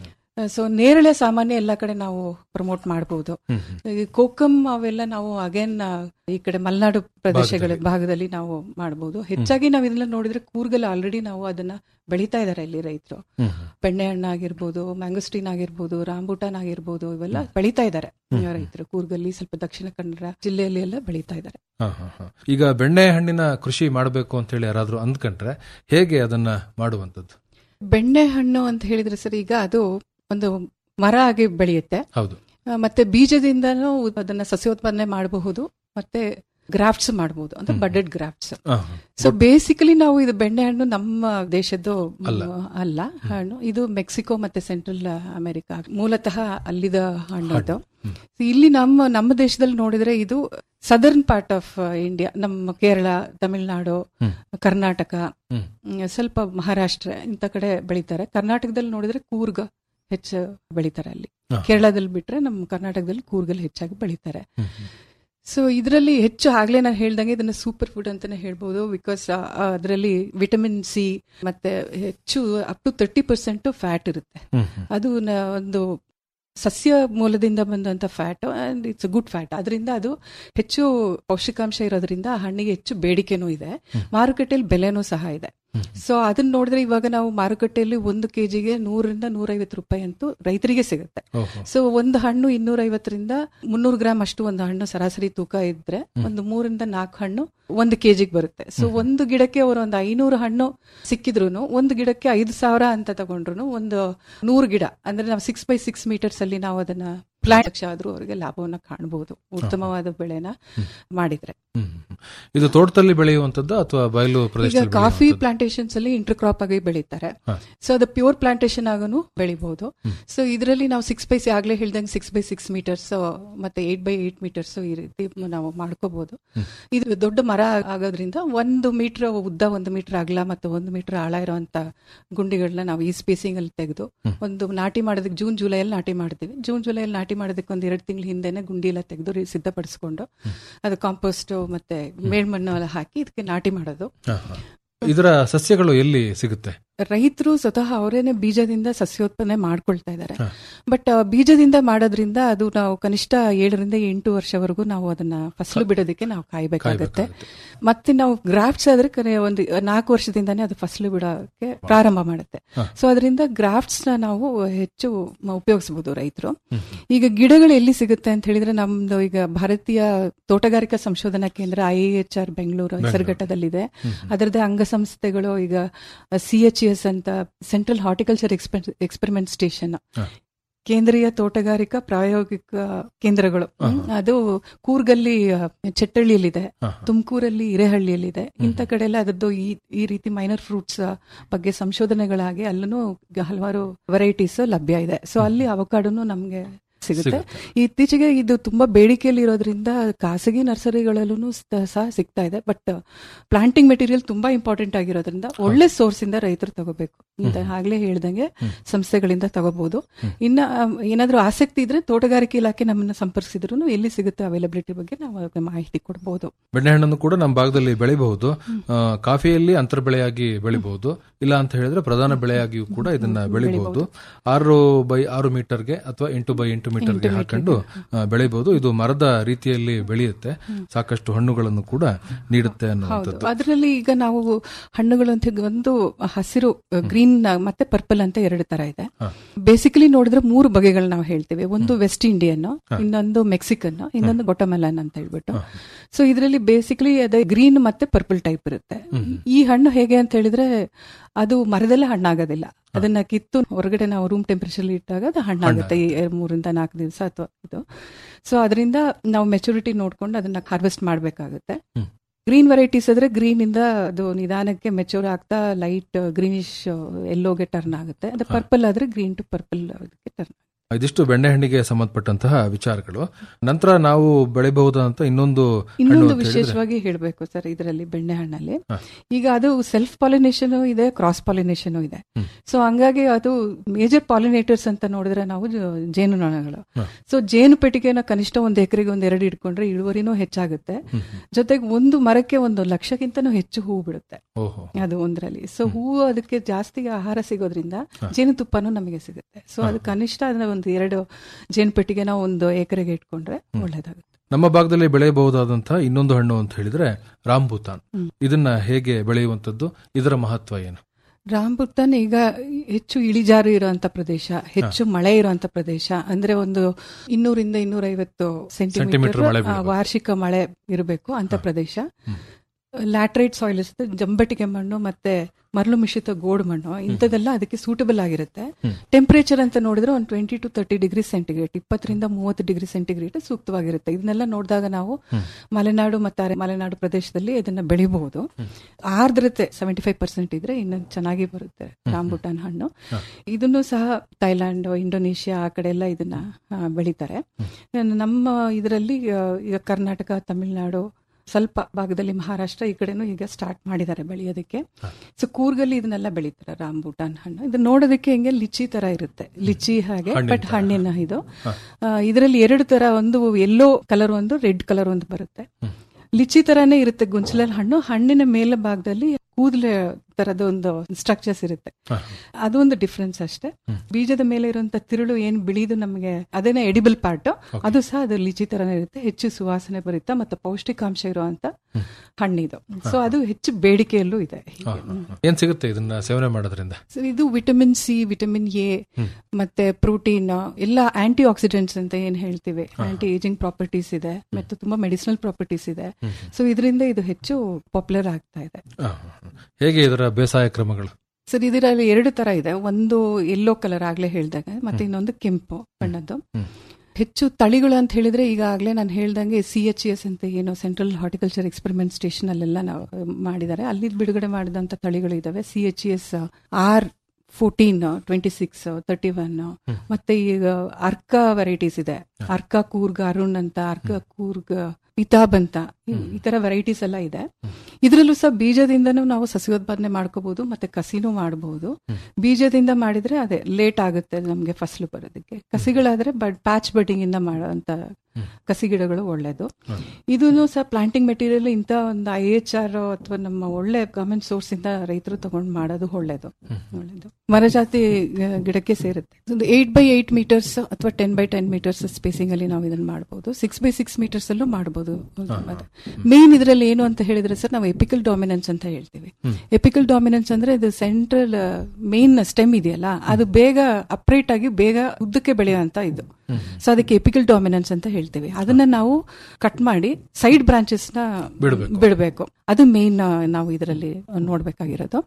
ಸೊ ನೇರಳೆ ಸಾಮಾನ್ಯ ಎಲ್ಲ ಕಡೆ ನಾವು ಪ್ರಮೋಟ್ ಮಾಡಬಹುದು ಈ ಕೋಕಮ್ ಅವೆಲ್ಲ ನಾವು ಅಗೇನ್ ಈ ಕಡೆ ಮಲೆನಾಡು ಪ್ರದೇಶಗಳ ಭಾಗದಲ್ಲಿ ನಾವು ಮಾಡಬಹುದು ಹೆಚ್ಚಾಗಿ ನಾವು ಇದನ್ನ ನೋಡಿದ್ರೆ ಕೂರ್ಗಲ್ಲಿ ಆಲ್ರೆಡಿ ನಾವು ಅದನ್ನ ಬೆಳೀತಾ ಇದಾರೆ ಇಲ್ಲಿ ರೈತರು ಬೆಣ್ಣೆ ಹಣ್ಣು ಆಗಿರ್ಬೋದು ಮ್ಯಾಂಗೋಸ್ಟೀನ್ ಆಗಿರ್ಬೋದು ರಾಂಬೂಟಾನ್ ಆಗಿರ್ಬೋದು ಇವೆಲ್ಲ ಬೆಳೀತಾ ಇದ್ದಾರೆ ರೈತರು ಕೂರ್ಗಲ್ಲಿ ಸ್ವಲ್ಪ ದಕ್ಷಿಣ ಕನ್ನಡ ಜಿಲ್ಲೆಯಲ್ಲಿ ಎಲ್ಲ ಬೆಳೀತಾ ಇದ್ದಾರೆ ಹ, ಹ, ಹ. ಈಗ ಬೆಣ್ಣೆ ಹಣ್ಣಿನ ಕೃಷಿ ಮಾಡಬೇಕು ಅಂತ ಹೇಳಿ ಯಾರಾದ್ರೂ ಅಂದ್ಕೊಂಡ್ರೆ ಹೇಗೆ ಅದನ್ನ ಮಾಡುವಂತದ್ದು ಬೆಣ್ಣೆ ಹಣ್ಣು ಅಂತ ಹೇಳಿದ್ರೆ ಸರ್ ಈಗ ಅದು ಒಂದು ಮರ ಆಗಿ ಬೆಳೆಯುತ್ತೆ ಹೌದು ಆ, ಮತ್ತೆ ಬೀಜದಿಂದನೂ ಅದನ್ನ ಸಸ್ಯೋತ್ಪಾದನೆ ಮಾಡಬಹುದು ಮತ್ತೆ ಗ್ರಾಫ್ಟ್ಸ್ ಮಾಡಬಹುದು ಅಂದ್ರೆ ಹ್ಮ್. ಬಡ್ಡೆಡ್ ಗ್ರಾಫ್ಟ್ಸ್ ಆ, ಸೊ ಬೇಸಿಕಲಿ ನಾವು ಇದು ಬೆಣ್ಣೆ ಹಣ್ಣು ನಮ್ಮ ದೇಶದ್ದು ಅಲ್ಲ. ಮ್, ಅಲ್ಲ ಹಣ್ಣು ಇದು ಮೆಕ್ಸಿಕೋ ಮತ್ತೆ ಸೆಂಟ್ರಲ್ ಅಮೆರಿಕಾ ಮೂಲತಃ ಅಲ್ಲಿದ ಹಣ್ಣು ಇದು ಹ್ಮ್. ಇಲ್ಲಿ ನಮ್ಮ ನಮ್ಮ ದೇಶದಲ್ಲಿ ನೋಡಿದ್ರೆ ಇದು ಸದರ್ನ್ ಪಾರ್ಟ್ ಆಫ್ ಇಂಡಿಯಾ ನಮ್ಮ ಕೇರಳ ತಮಿಳುನಾಡು ಹ್ಮ್. ಕರ್ನಾಟಕ ಹ್ಮ್. ಮ್, ಸ್ವಲ್ಪ ಮಹಾರಾಷ್ಟ್ರ ಇಂಥ ಕಡೆ ಬೆಳಿತಾರೆ ಕರ್ನಾಟಕದಲ್ಲಿ ನೋಡಿದ್ರೆ ಕೂರ್ಗ ಹೆಚ್ಚು ಬೆಳಿತಾರೆ ಅಲ್ಲಿ ಆ. ಕೇರಳದಲ್ಲಿ ಬಿಟ್ರೆ ನಮ್ಮ ಕರ್ನಾಟಕದಲ್ಲಿ ಕೂರ್ಗಲ್ಲಿ ಹೆಚ್ಚಾಗಿ ಬೆಳಿತಾರೆ ಹ್ಮ್, ಹ್ಮ್. ಸೊ ಇದರಲ್ಲಿ ಹೆಚ್ಚು ಆಗ್ಲೇ ನಾನು ಹೇಳ್ದಂಗೆ ಇದನ್ನ ಸೂಪರ್ ಫುಡ್ ಅಂತಾನೆ ಹೇಳ್ಬೋದು ಬಿಕಾಸ್ ಅದರಲ್ಲಿ ವಿಟಮಿನ್ ಸಿ ಮತ್ತೆ ಹೆಚ್ಚು up to thirty percent fat ಇರುತ್ತೆ ಹ್ಮ್, ಹ್ಮ್. ಅದು ನ- ಒಂದು ಸಸ್ಯ ಮೂಲದಿಂದ ಬಂದಂತ fat and it's good fat ಅದರಿಂದ ಅದು ಹೆಚ್ಚು ಪೌಷ್ಟಿಕಾಂಶ ಇರೋದ್ರಿಂದ ಆ ಹಣ್ಣಿಗೆ ಹೆಚ್ಚು ಬೇಡಿಕೆನೂ ಇದೆ ಮಾರುಕಟ್ಟೆಯಲ್ಲಿ ಬೆಲೆನೂ ಸಹ ಇದೆ ಹ್ಮ್. ಸೊ ಅದನ್ನ ನೋಡಿದ್ರೆ ಇವಾಗ ನಾವು ಮಾರುಕಟ್ಟೆಯಲ್ಲಿ ಒಂದು ಕೆಜಿಗೆ ನೂರರಿಂದ ನೂರೈವತ್ತು ರೂಪಾಯಿ ಅಂತೂ ರೈತರಿಗೆ ಸಿಗುತ್ತೆ ಓಹೋ. ಸೊ ಒಂದು ಹಣ್ಣು ಇನ್ನೂರ ಐವತ್ತರಿಂದ ಮುನ್ನೂರು ಗ್ರಾಮ್ ಅಷ್ಟು ಒಂದು ಹಣ್ಣು ಸರಾಸರಿ ತೂಕ ಇದ್ರೆ ಒಂದು ಮೂರಿಂದ ನಾಲ್ಕು ಹಣ್ಣು ಒಂದು ಕೆಜಿಗೆ ಬರುತ್ತೆ ಸೊ ಒಂದು ಗಿಡಕ್ಕೆ ಅವರು ಒಂದು ಐನೂರು ಹಣ್ಣು ಸಿಕ್ಕಿದ್ರು ಒಂದು ಗಿಡಕ್ಕೆ ಐದು ಸಾವಿರ ಅಂತ ತಗೊಂಡ್ರು ಒಂದು ನೂರು ಗಿಡ ಅಂದ್ರೆ ನಾವು ಸಿಕ್ಸ್ ಬೈ ಸಿಕ್ಸ್ ಮೀಟರ್ಸ್ ಅಲ್ಲಿ ನಾವು ಅದನ್ನ ಪ್ಲಾಂಟ್ ಲಕ್ಷ ಆದ್ರೂ ಅವರಿಗೆ ಲಾಭವನ್ನ ಕಾಣಬಹುದು ಉತ್ತಮವಾದ ಬೆಳೆನ ಮಾಡಿದ್ರೆ ಹ್ಮ್, ಹ್ಮ್. ಇದು ತೋಟದಲ್ಲಿ ಬೆಳೆಯುವಂತದ್ದು ಅಥವಾ ಬಯಲು ಈಗ ಪ್ರದೇಶದಲ್ಲಿ ಕಾಫಿ ಬೆಳೆಯುವಂಥದ್ದಾ? ಪ್ಲಾಂಟೇಶನ್ಸ್ ಅಲ್ಲಿ ಇಂಟರ್ ಕ್ರಾಪ್ ಆಗಿ ಬೆಳೀತಾರೆ ಹಾ. ಸೊ ಅದು ಪ್ಯೂರ್ ಪ್ಲಾಂಟೇಶನ್ ಆಗನು ಬೆಳಿಬಹುದು ಹ್ಮ್. ಸೊ ಇದರಲ್ಲಿ ನಾವು ಸಿಕ್ಸ್ ಬೈ ಆಗ್ಲೇ ಹೇಳ್ದಂಗೆ ಸಿಕ್ಸ್ ಬೈ ಸಿಕ್ಸ್ ಮೀಟರ್ಸ್ ಮತ್ತೆ ಏಟ್ ಬೈ ಏಟ್ ಮೀಟರ್ಸ್ ಈ ರೀತಿ ನಾವು ಮಾಡ್ಕೋಬಹುದು ಹ್ಮ್. ಇದು ದೊಡ್ಡ ಮರ ಆಗೋದ್ರಿಂದ ಒಂದು ಮೀಟರ್ ಉದ್ದ ಒಂದು ಮೀಟರ್ ಅಗಲ ಮತ್ತು ಒಂದು ಮೀಟರ್ ಆಳ ಇರುವಂತ ಗುಂಡಿಗಳನ್ನ ನಾವು ಈ ಸ್ಪೇಸಿಂಗ್ ಅಲ್ಲಿ ತೆಗೆದು ಹ್ಮ್. ಒಂದು ನಾಟಿ ಮಾಡೋದಕ್ಕೆ ಜೂನ್ ಜುಲೈಯಲ್ಲಿ ನಾಟಿ ಮಾಡ್ತೀವಿ ಜೂನ್ ಜುಲೈಯಲ್ಲಿ ನಾಟಿ ಮಾಡೋದಕ್ಕೆ ಒಂದು ಎರಡು ತಿಂಗಳ ಹಿಂದೆನೆ ಗುಂಡಿ ಎಲ್ಲ ತೆಗೆದು ರಿ- ಸಿದ್ಧಪಡಿಸ್ಕೊಂಡು ಅದು ಕಾಂಪೋಸ್ಟ್ ಮತ್ತೆ ಮೇಲ್ಮಣ್ಣು ಎಲ್ಲ ಹಾಕಿ ಇದಕ್ಕೆ ನಾಟಿ ಮಾಡೋದು ಹಾ, ಹಾ. ಇದರ ಸಸ್ಯಗಳು ಎಲ್ಲಿ ಸಿಗುತ್ತೆ ರೈತರು ಸ್ವತಃ ಅವರೇನೆ ಬೀಜದಿಂದ ಸಸ್ಯೋತ್ಪನ್ನ ಮಾಡ್ಕೊಳ್ತಾ ಇದ್ದಾರೆ ಹಾ. ಬಟ್ ಬೀಜದಿಂದ ಮಾಡೋದ್ರಿಂದ ಅದು ನಾವು ಕನಿಷ್ಠ ಏಳರಿಂದ ಎಂಟು ವರ್ಷವರೆಗೂ ನಾವು ಅದನ್ನ ಫಸಲು ಬಿಡೋದಕ್ಕೆ ನಾವು ಕಾಯ್ಬೇಕಾಗತ್ತೆ ಕಾಯ್ಬೇಕಾಗುತ್ತೆ. ಮತ್ತೆ ನಾವು ಗ್ರಾಫ್ಟ್ಸ್ ಆದ್ರೆ ಕರೆ ಒಂದು ನಾಲ್ಕು ವರ್ಷದಿಂದಾನೇ ಅದು ಫಸಲು ಬಿಡೋಕೆ ಪ್ರಾರಂಭ ಮಾಡುತ್ತೆ ಹಾ. ಸೊ ಅದರಿಂದ ಗ್ರಾಫ್ಟ್ಸ್ ನ ನಾವು ಹೆಚ್ಚು ಮ- ಉಪಯೋಗಿಸಬಹುದು ರೈತರು ಹ್ಮ್. ಈಗ ಗಿಡಗಳು ಎಲ್ಲಿ ಸಿಗುತ್ತೆ ಅಂತ ಹೇಳಿದ್ರೆ ನಮ್ದು ಈಗ ಭಾರತೀಯ ತೋಟಗಾರಿಕಾ ಸಂಶೋಧನಾ ಕೇಂದ್ರ ಐ ಎಚ್ ಆರ್ ಬೆಂಗಳೂರು ಹೆಸರುಘಟ್ಟದಲ್ಲಿದೆ ಹ್ಮ್. ಅದರದ್ದೇ ಅಂಗಸಂಸ್ಥೆಗಳು ಈಗ ಸಿ ಎಚ್ ಎಸ್ ಅಂತ ಸೆಂಟ್ರಲ್ ಹಾರ್ಟಿಕಲ್ಚರ್ ಎಕ್ಸ್ಪೆರಿಮೆಂಟ್ ಸ್ಟೇಷನ್ ಹಾ. ಕೇಂದ್ರೀಯ ತೋಟಗಾರಿಕಾ ಪ್ರಾಯೋಗಿಕ ಕೇಂದ್ರಗಳು ಹ್ಮ್. ಅದು ಕೂರ್ಗಲ್ಲಿ ಆ, ಚೆಟ್ಟಳ್ಳಿಯಲ್ಲಿದೆ ಹಾ, ಹಾ. ತುಮಕೂರಲ್ಲಿ ಹಿರೇಹಳ್ಳಿಯಲ್ಲಿದೆ ಇಂಥ ಕಡೆ ಎಲ್ಲ ಅದರದ್ದು ಈ ಈ ರೀತಿ ಮೈನರ್ ಫ್ರೂಟ್ಸ್ ಬಗ್ಗೆ ಸಂಶೋಧನೆಗಳಾಗಿ ಅಲ್ಲೂ ಹಲವಾರು ವೆರೈಟೀಸ್ ಲಭ್ಯ ಇದೆ ಸೊ ಅಲ್ಲಿ ಅವಕಾಡನು ನಮ್ಗೆ ಸಿಗುತ್ತೆ ಸಿಗುತ್ತೆ. ಇತ್ತೀಚೆಗೆ ಇದು ತುಂಬಾ ಬೇಡಿಕೆಯಲ್ಲಿ ಇರೋದ್ರಿಂದ ಖಾಸಗಿ ನರ್ಸರಿಗಳಲ್ಲೂ ಸಹ ಸಿಗ್ತಾ ಇದೆ ಬಟ್ ಪ್ಲಾಂಟಿಂಗ್ ಮೆಟೀರಿಯಲ್ ತುಂಬಾ ಇಂಪಾರ್ಟೆಂಟ್ ಆಗಿರೋದ್ರಿಂದ ಒಳ್ಳೆ ಸೋರ್ಸ್ ಇಂದ ರೈತರು ತಗೋಬೇಕು ಅಂತ ಆಗ್ಲೇ ಹೇಳ್ದಂಗೆ ಹ್ಮ್. ಸಂಸ್ಥೆಗಳಿಂದ ತಗೋಬಹುದು ಹ್ಮ್. ಇನ್ನ ಆ, ಏನಾದ್ರೂ ಆಸಕ್ತಿ ಇದ್ರೆ ತೋಟಗಾರಿಕೆ ಇಲಾಖೆ ನಮ್ಮನ್ನ ಸಂಪರ್ಕಿಸಿದ್ರು ಎಲ್ಲಿ ಸಿಗುತ್ತೆ ಅವೈಲಬಿಲಿಟಿ ಬಗ್ಗೆ ನಾವು ಅವ್ರಿಗೆ ಮಾಹಿತಿ ಕೊಡಬಹುದು ಬೆಣ್ಣೆಹಣ್ಣನ್ನು ಕೂಡ ನಮ್ಮ ಭಾಗದಲ್ಲಿ ಬೆಳಿಬಹುದು ಆ, ಕಾಫಿಯಲ್ಲಿ ಅಂತರ ಬೆಳೆಯಾಗಿ ಬೆಳಿಬಹುದು ಇಲ್ಲ ಅಂತ ಹೇಳಿದ್ರೆ ಪ್ರಧಾನ ಬೆಳೆಯಾಗಿಯೂ ಕೂಡ ಇದನ್ನ ಬೆಳಿಬಹುದು ಆರು ಬೈ ಆರು ಮೀಟರ್ಗೆ ಅಥವಾ ಎಂಟು ಬೈ ಎಂಟು ಮೀಟರ್ಗೆ ಹಾಕೊಂಡು ಆ, ಬೆಳಿಬಹುದು ಇದು ಮರದ ರೀತಿಯಲ್ಲಿ ಬೆಳೆಯುತ್ತೆ ಸಾಕಷ್ಟು ಹಣ್ಣುಗಳನ್ನು ಕೂಡ ನೀಡುತ್ತೆ ಹೌದು ಅನ್ನುವಂಥದ್ದು ಅದರಲ್ಲಿ ಈಗ ನಾವು ಹಣ್ಣುಗಳು ಅಂತ ಹೇಳಿ ಒಂದು ಹಸಿರು ಗ್ರೀನ್ ಮತ್ತೆ ಪರ್ಪಲ್ ಅಂತ ಎರಡು ತರ ಇದೆ ಹಾ. ಬೇಸಿಕಲಿ ನೋಡಿದ್ರೆ ಮೂರು ಬಗೆಗಳು ನಾವು ಹೇಳ್ತೇವೆ ಒಂದು ವೆಸ್ಟ್ ಇಂಡಿಯನ್ ಇನ್ನೊಂದು ಮೆಕ್ಸಿಕನ್ ಇನ್ನೊಂದು ಗೊಟಮೆಲನ್ ಅಂತ ಹೇಳ್ಬಿಟ್ಟು ಸೊ ಇದರಲ್ಲಿ ಬೇಸಿಕಲಿ ಅದೇ ಗ್ರೀನ್ ಮತ್ತೆ ಪರ್ಪಲ್ ಟೈಪ್ ಇರುತ್ತೆ ಈ ಹಣ್ಣು ಹೇಗೆ ಅಂತ ಹೇಳಿದ್ರೆ ಅದು ಮರದಲ್ಲೇ ಹಣ್ಣಾಗೋದಿಲ್ಲ ಅದನ್ನ ಕಿತ್ತು ಹೊರಗಡೆ ನಾವು ರೂಮ್ ಟೆಂಪರೇಚರ್ ಇಟ್ಟಾಗ ಅದು ಹಣ್ಣಾಗುತ್ತೆ ಈ ಮೂರಿಂದ ನಾಲ್ಕು ದಿವಸ ಅಥವಾ ಇದು ಸೊ ಅದರಿಂದ ನಾವು ಮೆಚುರಿಟಿ ನೋಡ್ಕೊಂಡು ಅದನ್ನ ಹಾರ್ವೆಸ್ಟ್ ಮಾಡಬೇಕಾಗುತ್ತೆ ಹ್ಮ್. ಗ್ರೀನ್ ವೆರೈಟೀಸ್ ಆದ್ರೆ ಗ್ರೀನ್ ಇಂದ ಅದು ನಿಧಾನಕ್ಕೆ ಮೆಚೂರ್ ಆಗ್ತಾ ಲೈಟ್ ಗ್ರೀನಿಶ್ ಎಲ್ಲೋಗೆ ಟರ್ನ್ ಆಗುತ್ತೆ ಅದು ಪರ್ಪಲ್ ಆದ್ರೆ ಗ್ರೀನ್ ಟು ಪರ್ಪಲ್ ಟರ್ನ್ ಇದಿಷ್ಟು ಬೆಣ್ಣೆಹಣ್ಣಿಗೆ ಸಂಬಂಧಪಟ್ಟಂತಹ ವಿಚಾರಗಳು ನಂತರ ನಾವು ಬೆಳೆಯಬಹುದಾದಂತ ಇನ್ನೊಂದು ಹಣ್ಣು ಇನ್ನೊಂದು ಅಂತ ಹೇಳಿದ್ರೆ ವಿಶೇಷವಾಗಿ ಹೇಳಬೇಕು ಸರ್ ಇದರಲ್ಲಿ ಬೆಣ್ಣೆ ಹಣ್ಣಲ್ಲಿ ಹಾ. ಈಗ ಅದು ಸೆಲ್ಫ್ ಪಾಲಿನೇಷನ್ ಇದೆ ಕ್ರಾಸ್ ಪಾಲಿನೇಷನ್ ಇದೆ ಹ್ಮ್. ಸೊ ಹಂಗಾಗಿ ಅದು ಮೇಜರ್ ಪಾಲಿನೇಟರ್ಸ್ ಅಂತ ನೋಡಿದ್ರೆ ನಾವು ಜ- ಜೇನುನೊಣಗಳು ಹಾ. ಸೊ ಜೇನು ಪೆಟ್ಟಿಗೆನ ಕನಿಷ್ಠ ಒಂದ್ ಎಕರೆಗೆ ಒಂದ್ ಎರಡು ಇಟ್ಕೊಂಡ್ರೆ ಇಳುವರಿನೂ ಹೆಚ್ಚಾಗುತ್ತೆ ಹ್ಮ್, ಹ್ಮ್. ಜೊತೆಗೆ ಒಂದು ಮರಕ್ಕೆ ಒಂದು ಲಕ್ಷಕ್ಕಿಂತನೂ ಹೆಚ್ಚು ಹೂ ಬಿಡುತ್ತೆ ಓಹೋ ಅದು ಒಂದ್ರಲ್ಲಿ ಸೊ ಹೂವು ಅದಕ್ಕೆ ಜಾಸ್ತಿ ಆಹಾರ ಸಿಗೋದ್ರಿಂದ ಜೇನುತುಪ್ಪನೂ ನಮಗೆ ಸಿಗುತ್ತೆ ಸೊ ಅದು ಕನಿಷ್ಠ ಅದನ್ನ ಒಂದು ಎರಡು ಜೇನು ಪೆಟ್ಟಿಗೆನ ಒಂದು ಎಕರೆಗೆ ಇಟ್ಕೊಂಡ್ರೆ ಒಳ್ಳೇದಾಗುತ್ತೆ ನಮ್ಮ ಭಾಗದಲ್ಲಿ ಬೆಳೆಯಬಹುದಾದಂತಹ ಇನ್ನೊಂದು ಹಣ್ಣು ಅಂತ ಹೇಳಿದ್ರೆ ರಾಂಬೂತಾನ್ ಹ್ಮ್. ಇದನ್ನ ಹೇಗೆ ಬೆಳೆಯುವಂತದ್ದು ಇದರ ಮಹತ್ವ ಏನು ರಾಂಬುತಾನ್ ಈಗ ಹೆಚ್ಚು ಇಳಿಜಾರು ಇರುವಂತ ಪ್ರದೇಶ ಹೆಚ್ಚು ಮಳೆ ಇರುವಂತ ಪ್ರದೇಶ ಅಂದ್ರೆ ಒಂದು ಇನ್ನೂರಿಂದ ಇನ್ನೂರೈವತ್ತು ಸೆಂಟಿಮೀಟರ್ ಸೆಂಟಿಮೀಟರ್ ಮಳೆ ಆ, ಬೀಳ್ಬೇಕು. ವಾರ್ಷಿಕ ಮಳೆ ಇರಬೇಕು ಅಂತ ಪ್ರದೇಶ ಹ್ಮ್. ಲ್ಯಾಟ್ರೈಟ್ ಸಾಯಿಲ್ ಇರುತ್ತೆ ಜಂಬಟಿಗೆ ಮಣ್ಣು ಮತ್ತೆ ಮರಳು ಮಿಶ್ರಿತ ಗೋಡು ಮಣ್ಣು ಇಂಥದೆಲ್ಲ ಅದಕ್ಕೆ ಸೂಟಬಲ್ ಆಗಿರುತ್ತೆ ಟೆಂಪರೇಚರ್ ಅಂತ ನೋಡಿದ್ರೆ ಒಂದು twenty to thirty degree centigrade ಇಪ್ಪತ್ತರಿಂದ ಮೂವತ್ತು ಡಿಗ್ರಿ ಸೆಂಟಿಗ್ರೇಡ್ ಸೂಕ್ತವಾಗಿರುತ್ತೆ ಇದನ್ನೆಲ್ಲ ನೋಡಿದಾಗ ನಾವು ಮಲೆನಾಡು ಮತ್ತೆ ಅರೆ ಮಲೆನಾಡು ಪ್ರದೇಶದಲ್ಲಿ ಇದನ್ನ ಬೆಳಿಬಹುದು ಆರ್ದ್ರತೆ ಸೆವೆಂಟಿ ಫೈವ್ ಪರ್ಸೆಂಟ್ ಇದ್ರೆ ಇನ್ನು ಚೆನ್ನಾಗಿ ಬರುತ್ತೆ ರಾಂಬುಟಾನ್ ಹಣ್ಣು ಇದನ್ನು ಸಹ ಥೈಲ್ಯಾಂಡ್ ಇಂಡೋನೇಷ್ಯಾ ಆ ಕಡೆ ಎಲ್ಲ ಇದನ್ನ ಆ, ಬೆಳಿತಾರೆ ನಮ್ಮ ಇದರಲ್ಲಿ ಆ, ಈಗ ಕರ್ನಾಟಕ ತಮಿಳುನಾಡು ಸ್ವಲ್ಪ ಭಾಗದಲ್ಲಿ ಮಹಾರಾಷ್ಟ್ರ ಈ ಕಡೆನೂ ಈಗ ಸ್ಟಾರ್ಟ್ ಮಾಡಿದ್ದಾರೆ ಬೆಳೆಯೋದಕ್ಕೆ ಸೊ ಕೂರ್ಗಲ್ಲಿ ಇದನ್ನೆಲ್ಲ ಬೆಳೀತಾರೆ ರಾಂಬೂಟಾನ್ ಹಣ್ಣು ಇದು ನೋಡೋದಕ್ಕೆ ಹಿಂಗೆ ಲಿಚಿ ತರ ಇರುತ್ತೆ ಲಿಚಿ ಹಾಗೆ ಬಟ್ ಹಣ್ಣಿನ ಇದು ಇದರಲ್ಲಿ ಎರಡು ತರ ಒಂದು ಯೆಲ್ಲೋ ಕಲರ್ ಒಂದು ರೆಡ್ ಕಲರ್ ಒಂದು ಬರುತ್ತೆ ಲಿಚಿ ತರಾನೇ ಇರುತ್ತೆ ಗುಂಚಲಲ್ ಹಣ್ಣು ಹಣ್ಣಿನ ಮೇಲೆ ಭಾಗದಲ್ಲಿ ಕೂದಲೆ ತರದ ಒಂದು ಸ್ಟ್ರಕ್ಚರ್ಸ್ ಇರುತ್ತೆ ಅದು ಒಂದು ಡಿಫ್ರೆನ್ಸ್ ಅಷ್ಟೇ ಬೀಜದ ಮೇಲೆ ಇರುವಂತ ತಿರುಳು ಏನ್ ಬಿಳಿದು ನಮಗೆ ಅದೇನೇ ಎಡಿಬಲ್ ಪಾರ್ಟ್ ಅದು ಸಹ ಅದು ಲಿಚಿ ತರನೇ ಇರುತ್ತೆ ಹೆಚ್ಚು ಸುವಾಸನೆ ಬರುತ್ತೆ ಮತ್ತೆ ಪೌಷ್ಟಿಕಾಂಶ ಇರುವಂತ ಹಣ್ಣಿದು ಸೊ ಅದು ಹೆಚ್ಚು ಬೇಡಿಕೆಯಲ್ಲೂ ಇದೆ ಹೀಗೆ. ಏನ್ ಸಿಗುತ್ತೆ ಇದನ್ನ ಸೇವನೆ ಮಾಡೋದ್ರಿಂದ So, ಇದು ವಿಟಮಿನ್ ಸಿ ವಿಟಮಿನ್ ಎ ಮತ್ತೆ ಪ್ರೋಟೀನ್ ಎಲ್ಲ ಆಂಟಿ ಆಕ್ಸಿಡೆಂಟ್ಸ್ ಅಂತ ಏನ್ ಹೇಳ್ತೀವಿ ಆಂಟಿ ಏಜಿಂಗ್ ಪ್ರಾಪರ್ಟೀಸ್ ಇದೆ ಮತ್ತೆ ತುಂಬಾ ಮೆಡಿಸಿನಲ್ ಪ್ರಾಪರ್ಟೀಸ್ ಇದೆ ಸೊ ಇದರಿಂದ ಇದು ಹೆಚ್ಚು ಪಾಪ್ಯುಲರ್ ಆಗ್ತಾ ಇದೆ ಆ, ಹೇಗೆ ಇದರ ಬೇಸಾಯ ಕ್ರಮಗಳು ಸರ್ ಇದರಲ್ಲಿ ಎರಡು ತರ ಇದೆ ಒಂದು ಯೆಲ್ಲೋ ಕಲರ್ ಆಗ್ಲೇ ಹೇಳ್ದಾಗ ಮತ್ತೆ ಇನ್ನೊಂದು ಕೆಂಪು ಬಣ್ಣದ್ದು ಹೆಚ್ಚು ತಳಿಗಳು ಅಂತ ಹೇಳಿದ್ರೆ ಈಗಾಗಲೇ ನಾನು ಹೇಳ್ದಂಗೆ ಸಿ ಎಚ್ ಎಸ್ ಅಂತ ಏನು ಸೆಂಟ್ರಲ್ ಹಾರ್ಟಿಕಲ್ಚರ್ ಎಕ್ಸ್ಪೆರಿಮೆಂಟ್ ಸ್ಟೇಷನ್ ಅಲ್ಲೆಲ್ಲ ನಾವು ಮಾಡಿದ್ದಾರೆ ಅಲ್ಲಿ ಬಿಡುಗಡೆ ಮಾಡಿದಂತ ತಳಿಗಳು ಇದಾವೆ C H S R fourteen twenty six thirty one ಮತ್ತೆ ಈಗ ಅರ್ಕ ವೆರೈಟೀಸ್ ಇದೆ ಅರ್ಕ ಕೂರ್ಗ್ ಅರುಣ್ ಅಂತ ಅರ್ಕ ಕೂರ್ಗ್ ಪಿತಾಬ್ ಅಂತ ಈ- ಈ ತರ ವೆರೈಟೀಸ್ ಎಲ್ಲ ಇದೆ ಇದರಲ್ಲೂ ಸಹ ಬೀಜದಿಂದನೂ ನಾವು ಸಸ್ಯೋತ್ಪಾದನೆ ಮಾಡ್ಕೋಬಹುದು ಮತ್ತೆ ಕಸಿನೂ ಮಾಡಬಹುದು ಬೀಜದಿಂದ ಮಾಡಿದ್ರೆ ಅದೇ ಲೇಟ್ ಆಗುತ್ತೆ ನಮ್ಗೆ ಫಸಲು ಬರೋದಕ್ಕೆ ಕಸಿಗಳಾದ್ರೆ ಬಡ್ ಪ್ಯಾಚ್ ಬಡ್ಡಿಂಗ್ ಇಂದ ಮಾಡುವಂತ ಕಸಿ ಗಿಡಗಳು ಒಳ್ಳೇದು ಇದನ್ನು ಸಹ ಪ್ಲಾಂಟಿಂಗ್ ಮೆಟೀರಿಯಲ್ ಇಂತ ಒಂದು ಐ ಎಚ್ ಆರ್ ಅಥವಾ ನಮ್ಮ ಒಳ್ಳೆ ಗವರ್ಮೆಂಟ್ ಸೋರ್ಸ್ ಇಂದ ರೈತರು ತಗೊಂಡು ಮಾಡೋದು ಒಳ್ಳೇದು ಒಳ್ಳೇದು ಮರಜಾತಿ ಆ, ಗಿಡಕ್ಕೆ ಸೇರುತ್ತೆ ಒಂದು ಏಟ್ ಬೈ ಏಟ್ ಮೀಟರ್ಸ್ ಅಥವಾ ten by ten metres spacing ಅಲ್ಲಿ ನಾವು ಇದನ್ನ ಮಾಡಬಹುದು ಸಿಕ್ಸ್ ಬೈ ಸಿಕ್ಸ್ ಮೀಟರ್ಸ್ ಅಲ್ಲೂ ಮಾಡಬಹುದು ಮೇನ್ ಇದರಲ್ಲಿ ಏನು ಅಂತ ಹೇಳಿದ್ರೆ ಸರ್ ನಾವು ಎಪಿಕಲ್ ಡಾಮಿನೆನ್ಸ್ ಅಂತ ಹೇಳ್ತೀವಿ ಎಪಿಕಲ್ ಡಾಮಿನೆನ್ಸ್ ಅಂದ್ರೆ ಇದು ಸೆಂಟ್ರಲ್ ಮೇನ್ ಸ್ಟೆಮ್ ಇದೆಯಲ್ಲ ಅದು ಬೇಗ ಅಪ್ರೇಟ್ ಆಗಿ ಬೇಗ ಉದ್ದಕ್ಕೆ ಬೆಳೆಯುವಂತ ಇದು ಸೊ ಅದಕ್ಕೆ ಎಪಿಕಲ್ ಡಾಮಿನೆನ್ಸ್ ಅಂತ ಹೇಳ್ತೀವಿ ಅದನ್ನ ನಾವು ಕಟ್ ಮಾಡಿ ಸೈಡ್ ಬ್ರಾಂಚಸ್ ನ ಬಿಡಬೇಕು ಅದು ಮೇನ್ ನಾವು ಇದರಲ್ಲಿ ನೋಡ್ಬೇಕಾಗಿರೋದು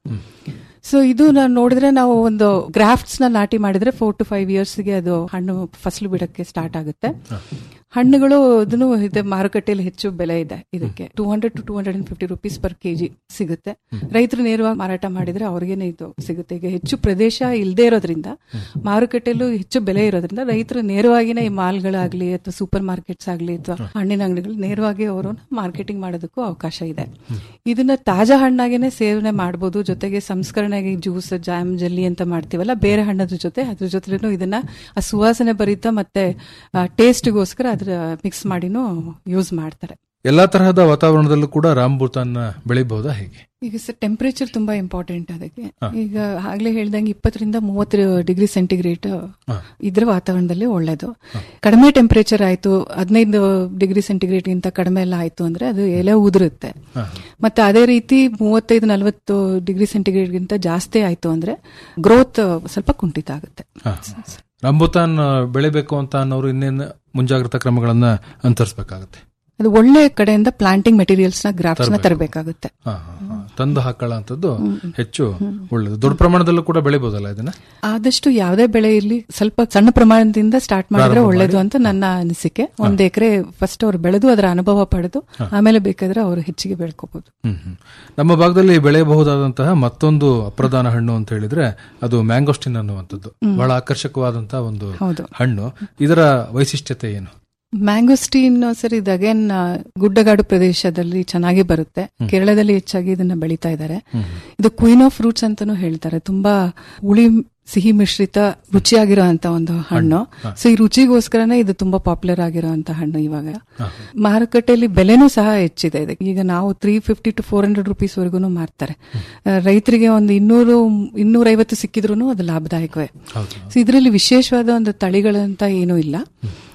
ಸೊ ಇದು ನಾನು ನೋಡಿದ್ರೆ ನಾವು ಒಂದು ಗ್ರಾಫ್ಟ್ಸ್ ನ ನಾಟಿ ಮಾಡಿದ್ರೆ ಫೋರ್ ಟು ಫೈವ್ ಇಯರ್ಸ್ ಗೆ ಅದು ಹಣ್ಣು ಫಸಲು ಬಿಡಕ್ಕೆ ಸ್ಟಾರ್ಟ್ ಆಗುತ್ತೆ ಹಣ್ಣುಗಳು ಇದನ್ನು ಇದೆ ಮಾರುಕಟ್ಟೆಯಲ್ಲಿ ಹೆಚ್ಚು ಬೆಲೆ ಇದೆ ಇದಕ್ಕೆ two hundred to two hundred and fifty rupees per kg ಸಿಗುತ್ತೆ ರೈತರು ನೇರವಾಗಿ ಮಾರಾಟ ಮಾಡಿದ್ರೆ ಅವ್ರಿಗೇನೆ ಇದು ಸಿಗುತ್ತೆ ಈಗ ಹೆಚ್ಚು ಪ್ರದೇಶ ಇಲ್ಲದೆ ಇರೋದ್ರಿಂದ ಮಾರುಕಟ್ಟೆಯಲ್ಲೂ ಹೆಚ್ಚು ಬೆಲೆ ಇರೋದ್ರಿಂದ ರೈತರು ನೇರವಾಗಿನೇ ಈ ಮಾಲ್ಗಳಾಗ್ಲಿ ಅಥವಾ ಸೂಪರ್ ಮಾರ್ಕೆಟ್ಸ್ ಆಗ್ಲಿ ಅಥವಾ ಹಣ್ಣಿನ ಅಂಗಡಿಗಳು ನೇರವಾಗಿ ಅವರು ಮಾರ್ಕೆಟಿಂಗ್ ಮಾಡೋದಕ್ಕೂ ಅವಕಾಶ ಇದೆ ಇದನ್ನ ತಾಜಾ ಹಣ್ಣಾಗೇನೆ ಸೇವನೆ ಮಾಡಬಹುದು ಜೊತೆಗೆ ಸಂಸ್ಕರಣೆಗೆ ಜ್ಯೂಸ್ ಜಾಮ್ ಜಲ್ಲಿ ಅಂತ ಮಾಡ್ತೀವಲ್ಲ ಬೇರೆ ಹಣ್ಣದ್ರ ಜೊತೆ ಅದ್ರ ಜೊತೆನೂ ಇದನ್ನ ಆ ಸುವಾಸನೆ ಭರಿತ ಮತ್ತೆ ಟೇಸ್ಟ್ಗೋಸ್ಕರ ಅದ್ರ ಮಿಕ್ಸ್ ಮಾಡಿನೂ ಯೂಸ್ ಮಾಡ್ತಾರೆ ಎಲ್ಲಾ ತರಹದ ವಾತಾವರಣದಲ್ಲೂ ಕೂಡ ರಾಂಬೂತಾನ್ ಬೆಳಿಬಹುದಾ ಹೇಗೆ ಈಗ ಸರ್ ಟೆಂಪರೇಚರ್ ತುಂಬಾ ಇಂಪಾರ್ಟೆಂಟ್ ಅದಕ್ಕೆ ಈಗ ಆಗ್ಲೇ ಹೇಳ್ದಂಗೆ ಇಪ್ಪತ್ತರಿಂದ ಮೂವತ್ತು ಡಿಗ್ರಿ ಸೆಂಟಿಗ್ರೇಡ್ ಇದ್ರ ವಾತಾವರಣದಲ್ಲಿ ಒಳ್ಳೇದು ಕಡಿಮೆ ಟೆಂಪರೇಚರ್ ಆಯ್ತು ಹದಿನೈದು ಡಿಗ್ರಿ ಸೆಂಟಿಗ್ರೇಡ್ ಗಿಂತ ಕಡಿಮೆ ಎಲ್ಲ ಆಯ್ತು ಅಂದ್ರೆ ಅದು ಎಲೆ ಉದುರುತ್ತೆ ಮತ್ತೆ ಅದೇ ರೀತಿ ಮೂವತ್ತೈದು ನಲವತ್ತು ಡಿಗ್ರಿ ಸೆಂಟಿಗ್ರೇಡ್ ಗಿಂತ ಜಾಸ್ತಿ ಆಯ್ತು ಅಂದ್ರೆ ಗ್ರೋತ್ ಸ್ವಲ್ಪ ಕುಂಠಿತ ಆಗುತ್ತೆ ರಾಂಬೂತಾನ್ ಬೆಳಿಬೇಕು ಅಂತ ಅನ್ನೋರು ಇನ್ನೇನು ಮುಂಜಾಗ್ರತಾ ಕ್ರಮಗಳನ್ನ ಅನುಸರಿಸಬೇಕಾಗತ್ತೆ ಅದು ಒಳ್ಳೆ ಕಡೆಯಿಂದ ಪ್ಲಾಂಟಿಂಗ್ ಮೆಟೀರಿಯಲ್ಸ್ ನ ಗ್ರಾಫ್ಟ್ಸ್ ನ ತರಬೇಕಾಗುತ್ತೆ ತಂದು ಹಾಕೊಳ್ಳೋಂಥದ್ದು ಹೆಚ್ಚು ಒಳ್ಳೇದು ದೊಡ್ಡ ಪ್ರಮಾಣದಲ್ಲೂ ಕೂಡ ಬೆಳಿಬಹುದಲ್ಲ ಇದನ್ನ ಆದಷ್ಟು ಯಾವುದೇ ಬೆಳೆ ಇರ್ಲಿ ಸ್ವಲ್ಪ ಸಣ್ಣ ಪ್ರಮಾಣದಿಂದ ಸ್ಟಾರ್ಟ್ ಮಾಡಿದ್ರೆ ಒಳ್ಳೇದು ಅಂತ ನನ್ನ ಅನಿಸಿಕೆ ಒಂದ್ ಎಕರೆ ಫಸ್ಟ್ ಅವ್ರು ಬೆಳೆದು ಅದರ ಅನುಭವ ಪಡೆದು ಆಮೇಲೆ ಬೇಕಾದ್ರೆ ಅವರು ಹೆಚ್ಚಿಗೆ ಬೆಳ್ಕೋಬಹುದು ಹ್ಮ್ ಹ್ಮ್. ನಮ್ಮ ಭಾಗದಲ್ಲಿ ಬೆಳೆಯಬಹುದಾದಂತಹ ಮತ್ತೊಂದು ಅಪ್ರಧಾನ ಹಣ್ಣು ಅಂತ ಹೇಳಿದ್ರೆ ಅದು ಮ್ಯಾಂಗೋಸ್ಟಿನ್ ಅನ್ನುವಂಥದ್ದು ಬಹಳ ಆಕರ್ಷಕವಾದಂತಹ ಒಂದು ಹೌದು ಹಣ್ಣು ಇದರ ವೈಶಿಷ್ಟ್ಯತೆ ಏನು ಮ್ಯಾಂಗೋಸ್ಟೀನ್ ಸರ್ ಇದು ಅಗೇನ್ ಗುಡ್ಡಗಾಡು ಪ್ರದೇಶದಲ್ಲಿ ಚೆನ್ನಾಗಿ ಬರುತ್ತೆ ಕೇರಳದಲ್ಲಿ ಹೆಚ್ಚಾಗಿ ಇದನ್ನ ಬೆಳೀತಾ ಇದ್ದಾರೆ ಇದು ಕ್ವೀನ್ ಆಫ್ ಫ್ರೂಟ್ಸ್ ಅಂತಾನೂ ಹೇಳ್ತಾರೆ ತುಂಬಾ ಹುಳಿ ಸಿಹಿ ಮಿಶ್ರಿತ ರುಚಿಯಾಗಿರೋಂತ ಒಂದು ಹಣ್ಣು ಸೊ ಈ ರುಚಿಗೋಸ್ಕರನೇ ಇದು ತುಂಬಾ ಪಾಪ್ಯುಲರ್ ಆಗಿರೋಂತ ಹಣ್ಣು ಇವಾಗ ಮಾರುಕಟ್ಟೆಯಲ್ಲಿ ಬೆಲೆನೂ ಸಹ ಹೆಚ್ಚಿದೆ ಇದಕ್ಕೆ ಈಗ ನಾವು three fifty to four hundred rupees ವರೆಗೂ ಮಾರ್ತಾರೆ ಆ, ರೈತರಿಗೆ ಒಂದು ಇನ್ನೂರು ಇನ್ನೂರೈವತ್ತು ಸಿಕ್ಕಿದ್ರು ಅದು ಲಾಭದಾಯಕವೇ ಹೌದು ಸೊ ಇದರಲ್ಲಿ ವಿಶೇಷವಾದ ಒಂದು ತಳಿಗಳಂತ ಏನೂ ಇಲ್ಲ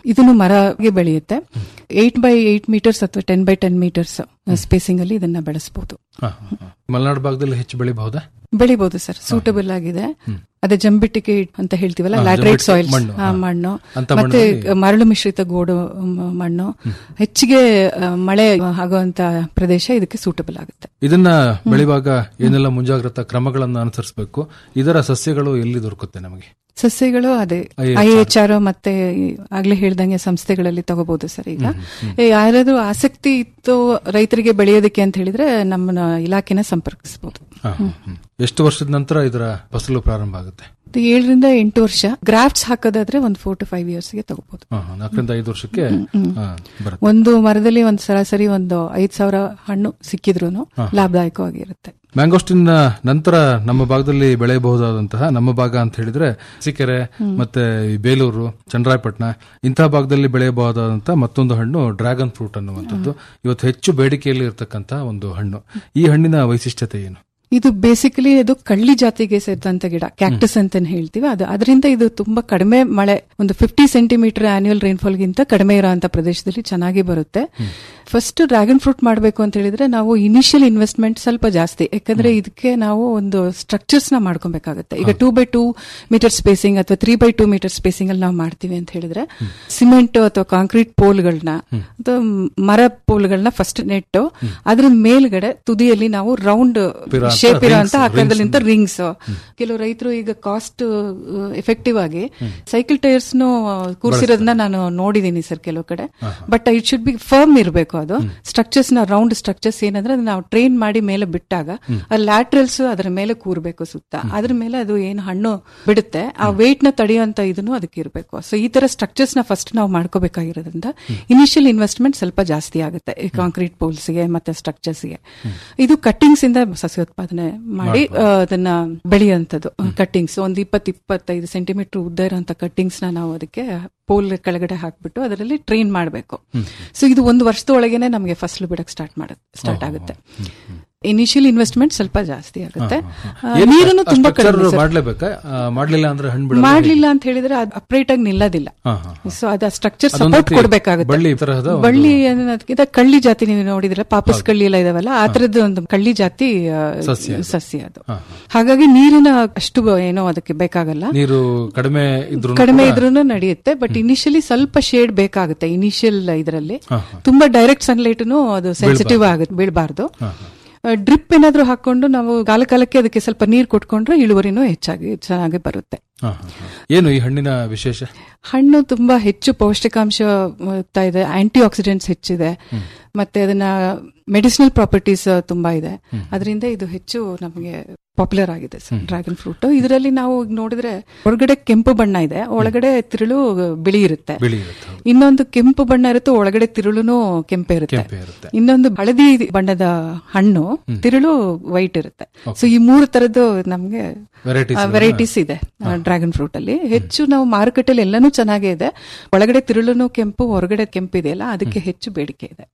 ಇದನ್ನು ಮರಗೆ ಬೆಳೆಯುತ್ತೆ ಏಟ್ ಬೈ ಏಟ್ ಮೀಟರ್ಸ್ ಅಥವಾ ten by ten metres spacing ಅಲ್ಲಿ ಇದನ್ನ ಬೆಳೆಸಬಹುದು ಹಾ, ಹಾ, ಹಾ. ಮಲೆನಾಡು ಭಾಗದಲ್ಲಿ ಹೆಚ್ಚು ಬೆಳಿಬಹುದಾ ಬೆಳಿಬಹುದು ಸರ್ ಸೂಟಬಲ್ ಆಗಿದೆ ಅದೇ ಜಂಬಿಟ್ಟಿಗೆ ಅಂತ ಹೇಳ್ತೀವಲ್ಲ ಹಾ, ಲ್ಯಾಟ್ರೈಟ್ ಜಂಬಿಟ್ಟಿಗೆ ಸಾಯಿಲ್ ಮಣ್ಣು, ಹಾ. ಮಣ್ಣು ಅಂತ ಮತ್ತೆ ಮಣ್ಣಲ್ಲಿ- ಮರಳು ಮಿಶ್ರಿತ ಗೋಡು ಮ- ಮಣ್ಣು ಹೆಚ್ಚಿಗೆ ಆ, ಮಳೆ ಆಗುವಂತ ಪ್ರದೇಶ ಇದಕ್ಕೆ ಸೂಟಬಲ್ ಆಗುತ್ತೆ ಇದನ್ನ ಬೆಳೆಯುವಾಗ ಏನೆಲ್ಲ ಮುಂಜಾಗ್ರತಾ ಕ್ರಮಗಳನ್ನು ಅನುಸರಿಸಬೇಕು ಇದರ ಸಸ್ಯಗಳು ಎಲ್ಲಿ ದೊರಕುತ್ತೆ ನಮಗೆ ಸಸ್ಯಗಳು ಅದೇ IHR. ಐ ಎಚ್ ಆರ್ ಮತ್ತೆ ಈ ಆಗ್ಲೇ ಹೇಳ್ದಂಗೆ ಸಂಸ್ಥೆಗಳಲ್ಲಿ ತಗೋಬಹುದು ಸರ್ ಈಗ ಏ, ಯಾರಾದ್ರೂ ಆಸಕ್ತಿ ಇತ್ತು ರೈತರಿಗೆ ಬೆಳೆಯೋದಕ್ಕೆ ಅಂತ ಹೇಳಿದ್ರೆ ನಮ್ಮ ಇಲಾಖೆನ ಸಂಪರ್ಕಿಸಬಹುದು ಹಾ, ಹಾ, ಹ್ಮ್. ಎಷ್ಟು ವರ್ಷದ ನಂತರ ಇದರ ಫಸಲು ಪ್ರಾರಂಭ ಆಗುತ್ತೆ ಇದು ಏಳರಿಂದ ಎಂಟು ವರ್ಷ ಗ್ರಾಫ್ಟ್ಸ್ ಹಾಕೋದಾದ್ರೆ ಒಂದು ಫೋರ್ ಟು ಫೈವ್ ಇಯರ್ಸ್ ಗೆ ತಗೋಬಹುದು ಹಾ, ಹಾ, ನಾಲ್ಕರಿಂದ ಐದು ವರ್ಷಕ್ಕೆ ಹಾ, ಬರುತ್ತೆ ಒಂದು ಮರದಲ್ಲಿ ಒಂದು ಸರಾಸರಿ ಒಂದು ಐದ್ ಸಾವಿರ ಹಣ್ಣು ಸಿಕ್ಕಿದ್ರು ಲಾಭದಾಯಕವಾಗಿರುತ್ತೆ ಮ್ಯಾಂಗೋಸ್ಟಿನ್ ನಂತರ ನಮ್ಮ ಭಾಗದಲ್ಲಿ ಬೆಳೆಯಬಹುದಾದಂತಹ ನಮ್ಮ ಭಾಗ ಅಂತ ಹೇಳಿದ್ರೆ ಸಿಕೆರೆ ಮತ್ತೆ ಈ ಬೇಲೂರು ಚನ್ನರಾಯಪಟ್ಟಣ ಇಂತಹ ಭಾಗದಲ್ಲಿ ಬೆಳೆಯಬಹುದಾದಂತಹ ಮತ್ತೊಂದು ಹಣ್ಣು ಡ್ರ್ಯಾಗನ್ ಫ್ರೂಟ್ ಅನ್ನುವಂಥದ್ದು ಇವತ್ತು ಹೆಚ್ಚು ಬೇಡಿಕೆಯಲ್ಲಿ ಇರತಕ್ಕಂತಹ ಒಂದು ಹಣ್ಣು ಈ ಹಣ್ಣಿನ ವೈಶಿಷ್ಟ್ಯತೆ ಏನು ಇದು ಬೇಸಿಕಲಿ ಅದು ಕಳ್ಳಿ ಜಾತಿಗೆ ಸೇರಿದಂತ ಗಿಡ ಕ್ಯಾಕ್ಟಸ್ ಅಂತ ಹೇಳ್ತೀವಿ ಅದು ಅದರಿಂದ ಇದು ತುಂಬಾ ಕಡಿಮೆ ಮಳೆ ಒಂದು ಫಿಫ್ಟಿ ಸೆಂಟಿಮೀಟರ್ ಆನ್ಯುವಲ್ ರೈನ್ಫಾಲ್ ಗಿಂತ ಕಡಿಮೆ ಇರುವಂತ ಪ್ರದೇಶದಲ್ಲಿ ಚೆನ್ನಾಗಿ ಬರುತ್ತೆ ಫಸ್ಟ್ ಡ್ರ್ಯಾಗನ್ ಫ್ರೂಟ್ ಮಾಡಬೇಕು ಅಂತ ಹೇಳಿದ್ರೆ ನಾವು ಇನಿಷಿಯಲ್ ಇನ್ವೆಸ್ಟ್ಮೆಂಟ್ ಸ್ವಲ್ಪ ಜಾಸ್ತಿ ಯಾಕಂದ್ರೆ ಇದಕ್ಕೆ ನಾವು ಒಂದು ಸ್ಟ್ರಕ್ಚರ್ಸ್ ನ ಮಾಡ್ಕೊಬೇಕಾಗುತ್ತೆ ಈಗ two by two metre spacing ಅಥವಾ three by two metre spacing ಅಲ್ಲಿ ನಾವು ಮಾಡ್ತೀವಿ ಅಂತ ಹೇಳಿದ್ರೆ ಸಿಮೆಂಟ್ ಅಥವಾ ಕಾಂಕ್ರೀಟ್ ಪೋಲ್ಗಳನ್ನ ಅಥವಾ ಮರ ಪೋಲ್ಗಳನ್ನ ಫಸ್ಟ್ ನೆಟ್ಟು ಅದ್ರ ಮೇಲ್ಗಡೆ ತುದಿಯಲ್ಲಿ ನಾವು ರೌಂಡ್ ಪಿರ ಅಂತ ಶೇಪ್ ಇರುವಂತ rings, ಆಕಾರದಲ್ಲಿ ರಿಂಗ್ಸ್ ಕೆಲವು ರೈತರು ಈಗ ಕಾಸ್ಟ್ ಎಫೆಕ್ಟಿವ್ ಆಗಿ ಸೈಕಲ್ ಟೈರ್ಸ್ ಕೂರಿಸಿರೋದನ್ನ ನಾನು ನೋಡಿದೀನಿ ಸರ್ ಕೆಲವು ಕಡೆ but it should be firm ಇರಬೇಕು ಅದು ಸ್ಟ್ರಕ್ಚರ್ಸ್ ನ ರೌಂಡ್ ಸ್ಟ್ರಕ್ಚರ್ಸ್ ಏನಂದ್ರೆ ಅದನ್ನ ನಾವು ಟ್ರೈನ್ ಮಾಡಿ ಮೇಲೆ ಬಿಟ್ಟಾಗ ಆ ಲ್ಯಾಟ್ರಲ್ಸ್ ಅದರ ಮೇಲೆ ಕೂರ್ಬೇಕು ಸುತ್ತ ಅದ್ರ ಮೇಲೆ ಅದು ಏನು ಹಣ್ಣು ಬಿಡುತ್ತೆ ಆ ವೇಟ್ ನ ತಡೆಯುವಂತ ಇದನ್ನು ಅದಕ್ಕೆ ಇರಬೇಕು ಸೊ ಈ ತರ ಸ್ಟ್ರಕ್ಚರ್ಸ್ ನ ಫಸ್ಟ್ ನಾವು ಮಾಡ್ಕೋಬೇಕಾಗಿರೋದ್ರಿಂದ ಇನಿಷಿಯಲ್ ಇನ್ವೆಸ್ಟ್ಮೆಂಟ್ ಸ್ವಲ್ಪ ಜಾಸ್ತಿ ಆಗುತ್ತೆ ಈ ಕಾಂಕ್ರೀಟ್ ಪೋಲ್ಸ್ ಗೆ ಮತ್ತೆ ಸ್ಟ್ರಕ್ಚರ್ಸ್ ಗೆ ಇದು ಕಟ್ಟಿಂಗ್ಸ್ ಇಂದ ಸಸ್ಯೋತ್ಪಾದನೆ ಮಾಡಿ ಆ, ಅದನ್ನ ಬೆಳೆಯುವಂತದ್ದು ಕಟ್ಟಿಂಗ್ಸ್ ಒಂದು ಇಪ್ಪತ್ತು ಇಪ್ಪತ್ತೈದು ಸೆಂಟಿಮೀಟರ್ ಉದ್ದ ಇರುವಂತ ಕಟ್ಟಿಂಗ್ಸ್ ನ ನಾವು ಅದಕ್ಕೆ ಪೋಲ್ ಕೆಳಗಡೆ ಹಾಕ್ಬಿಟ್ಟು ಅದರಲ್ಲಿ ಟ್ರೈನ್ ಮಾಡಬೇಕು ಸೊ ಇದು ಒಂದು ವರ್ಷದೊಳಗೇನೆ ನಮಗೆ ಫಸಲು ಬಿಡಕ್ ಸ್ಟಾರ್ಟ್ ಮಾಡ ಸ್ಟಾರ್ಟ್ ಆಗುತ್ತೆ ಇನಿಷಿಯಲ್ ಇನ್ವೆಸ್ಟ್ಮೆಂಟ್ ಸ್ವಲ್ಪ ಜಾಸ್ತಿ ಆಗುತ್ತೆ ಆ, ಏನು ನೀರನ್ನು ಆ ತುಂಬಾ structure ಕಡಿಮೆ sir. ಮಾಡ್ಲೇಬೇಕಾ ಆ, ಮಾಡ್ಲಿಲ್ಲ ಅಂದ್ರೆ ಹಣ್ಣು ಬಿಡಲ್ಲ ಮಾಡ್ಲಿಲ್ಲ ಅಂತ ಹೇಳಿದ್ರೆ ಅದು ಅಪ್ರೈಟ್ ಆಗಿ ನಿಲ್ಲೋದಿಲ್ಲ ಹಾ, ಹಾ, ಸೊ ಅದ ಸ್ಟ್ರಕ್ಚರ್ ಅದೊಂದು ಸಪೋರ್ಟ್ ರೀತಿ ಕೊಡ್ಬೇಕಾಗುತ್ತೆ ಬಳ್ಳಿ ತರಹದ ಒಂದು- ಬಳ್ಳಿ ಅನ್ನೋದಕ್ಕಿಂತ ಕಳ್ಳಿ ಜಾತಿ ನೀವು ನೋಡಿದ್ರೆ ಪಾಪಸ್ ಕಳ್ಳಿ ಎಲ್ಲ ಇದಾವಲ್ಲ ಆ ತರದ್ದು ಒಂದು ಕಳ್ಳಿ ಜಾತಿ ಆ, ಸಸ್ಯ ಅದು. ಸಸ್ಯ ಅದು ಹಾ, ಹಾಗಾಗಿ ನೀರಿನ ಅಷ್ಟು ಬ- ಏನೋ ಅದಕ್ಕೆ ಬೇಕಾಗಲ್ಲ ನೀರು ಕಡಿಮೆ ಇದ್ರು ಕಡಿಮೆ ಇದ್ರೂ ನಡೆಯುತ್ತೆ ಬಟ್ ಇನಿಷಿಯಲಿ ಸ್ವಲ್ಪ ಶೇಡ್ ಬೇಕಾಗುತ್ತೆ ಇನಿಷಿಯಲ್ ಇದರಲ್ಲಿ ಹಾ, ತುಂಬಾ ಡೈರೆಕ್ಟ್ ಸನ್ಲೈಟ್ನು ಅದು ಸೆನ್ಸಿಟಿವ್ ಆಗುತ್ತೆ ಬೀಳಬಾರ್ದು ಹಾ, ಹಾ. ಡ್ರಿಪ್ ಏನಾದ್ರೂ ಹಾಕೊಂಡು ನಾವು ಕಾಲ ಕಾಲಕ್ಕೆ ಅದಕ್ಕೆ ಸ್ವಲ್ಪ ನೀರು ಕೊಟ್ಕೊಂಡ್ರೆ ಇಳುವರಿನೂ ಹೆಚ್ಚಾಗಿ ಚೆನ್ನಾಗಿ ಬರುತ್ತೆ ಹಾ, ಹಾ, ಹಾ. ಏನು ಈ ಹಣ್ಣಿನ ವಿಶೇಷ ಹಣ್ಣು ತುಂಬಾ ಹೆಚ್ಚು ಪೌಷ್ಟಿಕಾಂಶ ಯುಕ್ತ ಇದೆ ಆಂಟಿ ಆಕ್ಸಿಡೆಂಟ್ಸ್ ಹೆಚ್ಚಿದೆ ಮತ್ತೆ ಅದನ್ನ ಮೆಡಿಸಿನಲ್ ಪ್ರಾಪರ್ಟೀಸ್ ತುಂಬಾ ಇದೆ ಅದರಿಂದ ಇದು ಹೆಚ್ಚು ನಮಗೆ ಪಾಪ್ಯುಲರ್ ಆಗಿದೆ ಡ್ರ್ಯಾಗನ್ ಫ್ರೂಟ್ ಇದರಲ್ಲಿ ನಾವು ಈಗ ನೋಡಿದ್ರೆ ಹೊರಗಡೆ ಕೆಂಪು ಬಣ್ಣ ಇದೆ ಒಳಗಡೆ ತಿರುಳು ಬಿಳಿ ಇರುತ್ತೆ ಬಿಳಿ ಇರುತ್ತೆ ಹೌದು. ಇನ್ನೊಂದು ಕೆಂಪು ಬಣ್ಣ ಇರುತ್ತೆ ಒಳಗಡೆ ತಿರುಳುನು ಕೆಂಪೆ ಇರುತ್ತೆ ಕೆಂಪೆ ಇರುತ್ತೆ ಇನ್ನೊಂದು ಹಳದಿ ಬಣ್ಣದ ಹಣ್ಣು ತಿರುಳು ವೈಟ್ ಇರುತ್ತೆ ಸೊ ಈ ಮೂರು ತರದ್ದು ನಮ್ಗೆ ವೆರೈಟೀಸ್ ವೆರೈಟೀಸ್ ಇದೆ ಡ್ರ್ಯಾಗನ್ ಫ್ರೂಟ್ ಅಲ್ಲಿ ಹೆಚ್ಚು ನಾವು ಮಾರುಕಟ್ಟೆಯಲ್ಲಿ ಎಲ್ಲಾನು ಚೆನ್ನಾಗೇ ಇದೆ ಒಳಗಡೆ ತಿರುಳುನು ಕೆಂಪು ಹೊರಗಡೆ ಕೆಂಪು ಇದೆಯಲ್ಲ ಅದಕ್ಕೆ ಹೆಚ್ಚು ಬೇಡಿಕೆ ಇದೆ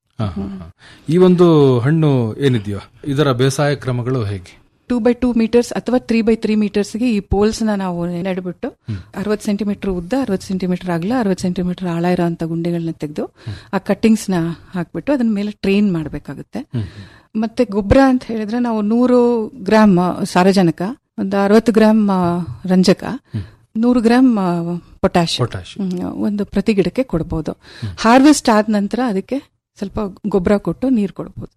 ಈ ಒಂದು ಹಣ್ಣು ಏನಿದೆಯೋ ಇದರ ಬೇಸಾಯ ಕ್ರಮಗಳು ಹೇಗೆ ಟೂ ಬೈ ಟೂ ಮೀಟರ್ಸ್ ಅಥವಾ ತ್ರೀ ಬೈ ತ್ರೀ ಮೀಟರ್ಸ್ಗೆ ಈ ಪೋಲ್ಸ್ ನ ನಾವು ನೆಡ್ಬಿಟ್ಟು ಅರವತ್ತು ಸೆಂಟಿಮೀಟರ್ ಉದ್ದ ಅರವತ್ತು ಸೆಂಟಿಮೀಟರ್ ಆಗಲ ಅರವತ್ತು ಸೆಂಟಿಮೀಟರ್ ಆಳ ಇರೋಂಥ ಗುಂಡಿಗಳನ್ನ ತೆಗೆದು ಆ ಕಟ್ಟಿಂಗ್ಸ್ ನ ಹಾಕ್ಬಿಟ್ಟು ಅದನ್ನ ಮೇಲೆ ಟ್ರೈನ್ ಮಾಡಬೇಕಾಗುತ್ತೆ ಮತ್ತೆ ಗೊಬ್ಬರ ಅಂತ ಹೇಳಿದ್ರೆ ನಾವು ನೂರು ಗ್ರಾಮ್ ಸಾರಜನಕ ಒಂದು ಅರವತ್ತು ಗ್ರಾಮ್ ಆ, ರಂಜಕ ನೂರು ಗ್ರಾಮ್ ಪೊಟ್ಯಾಶ್ ಪೊಟ್ಯಾಶ್ ಒಂದು ಪ್ರತಿ ಗಿಡಕ್ಕೆ ಕೊಡ್ಬೋದು ಹಾರ್ವೆಸ್ಟ್ ಆದ ನಂತರ ಅದಕ್ಕೆ ಸ್ವಲ್ಪ ಗೊಬ್ಬರ ಕೊಟ್ಟು ನೀರು ಕೊಡ್ಬೋದು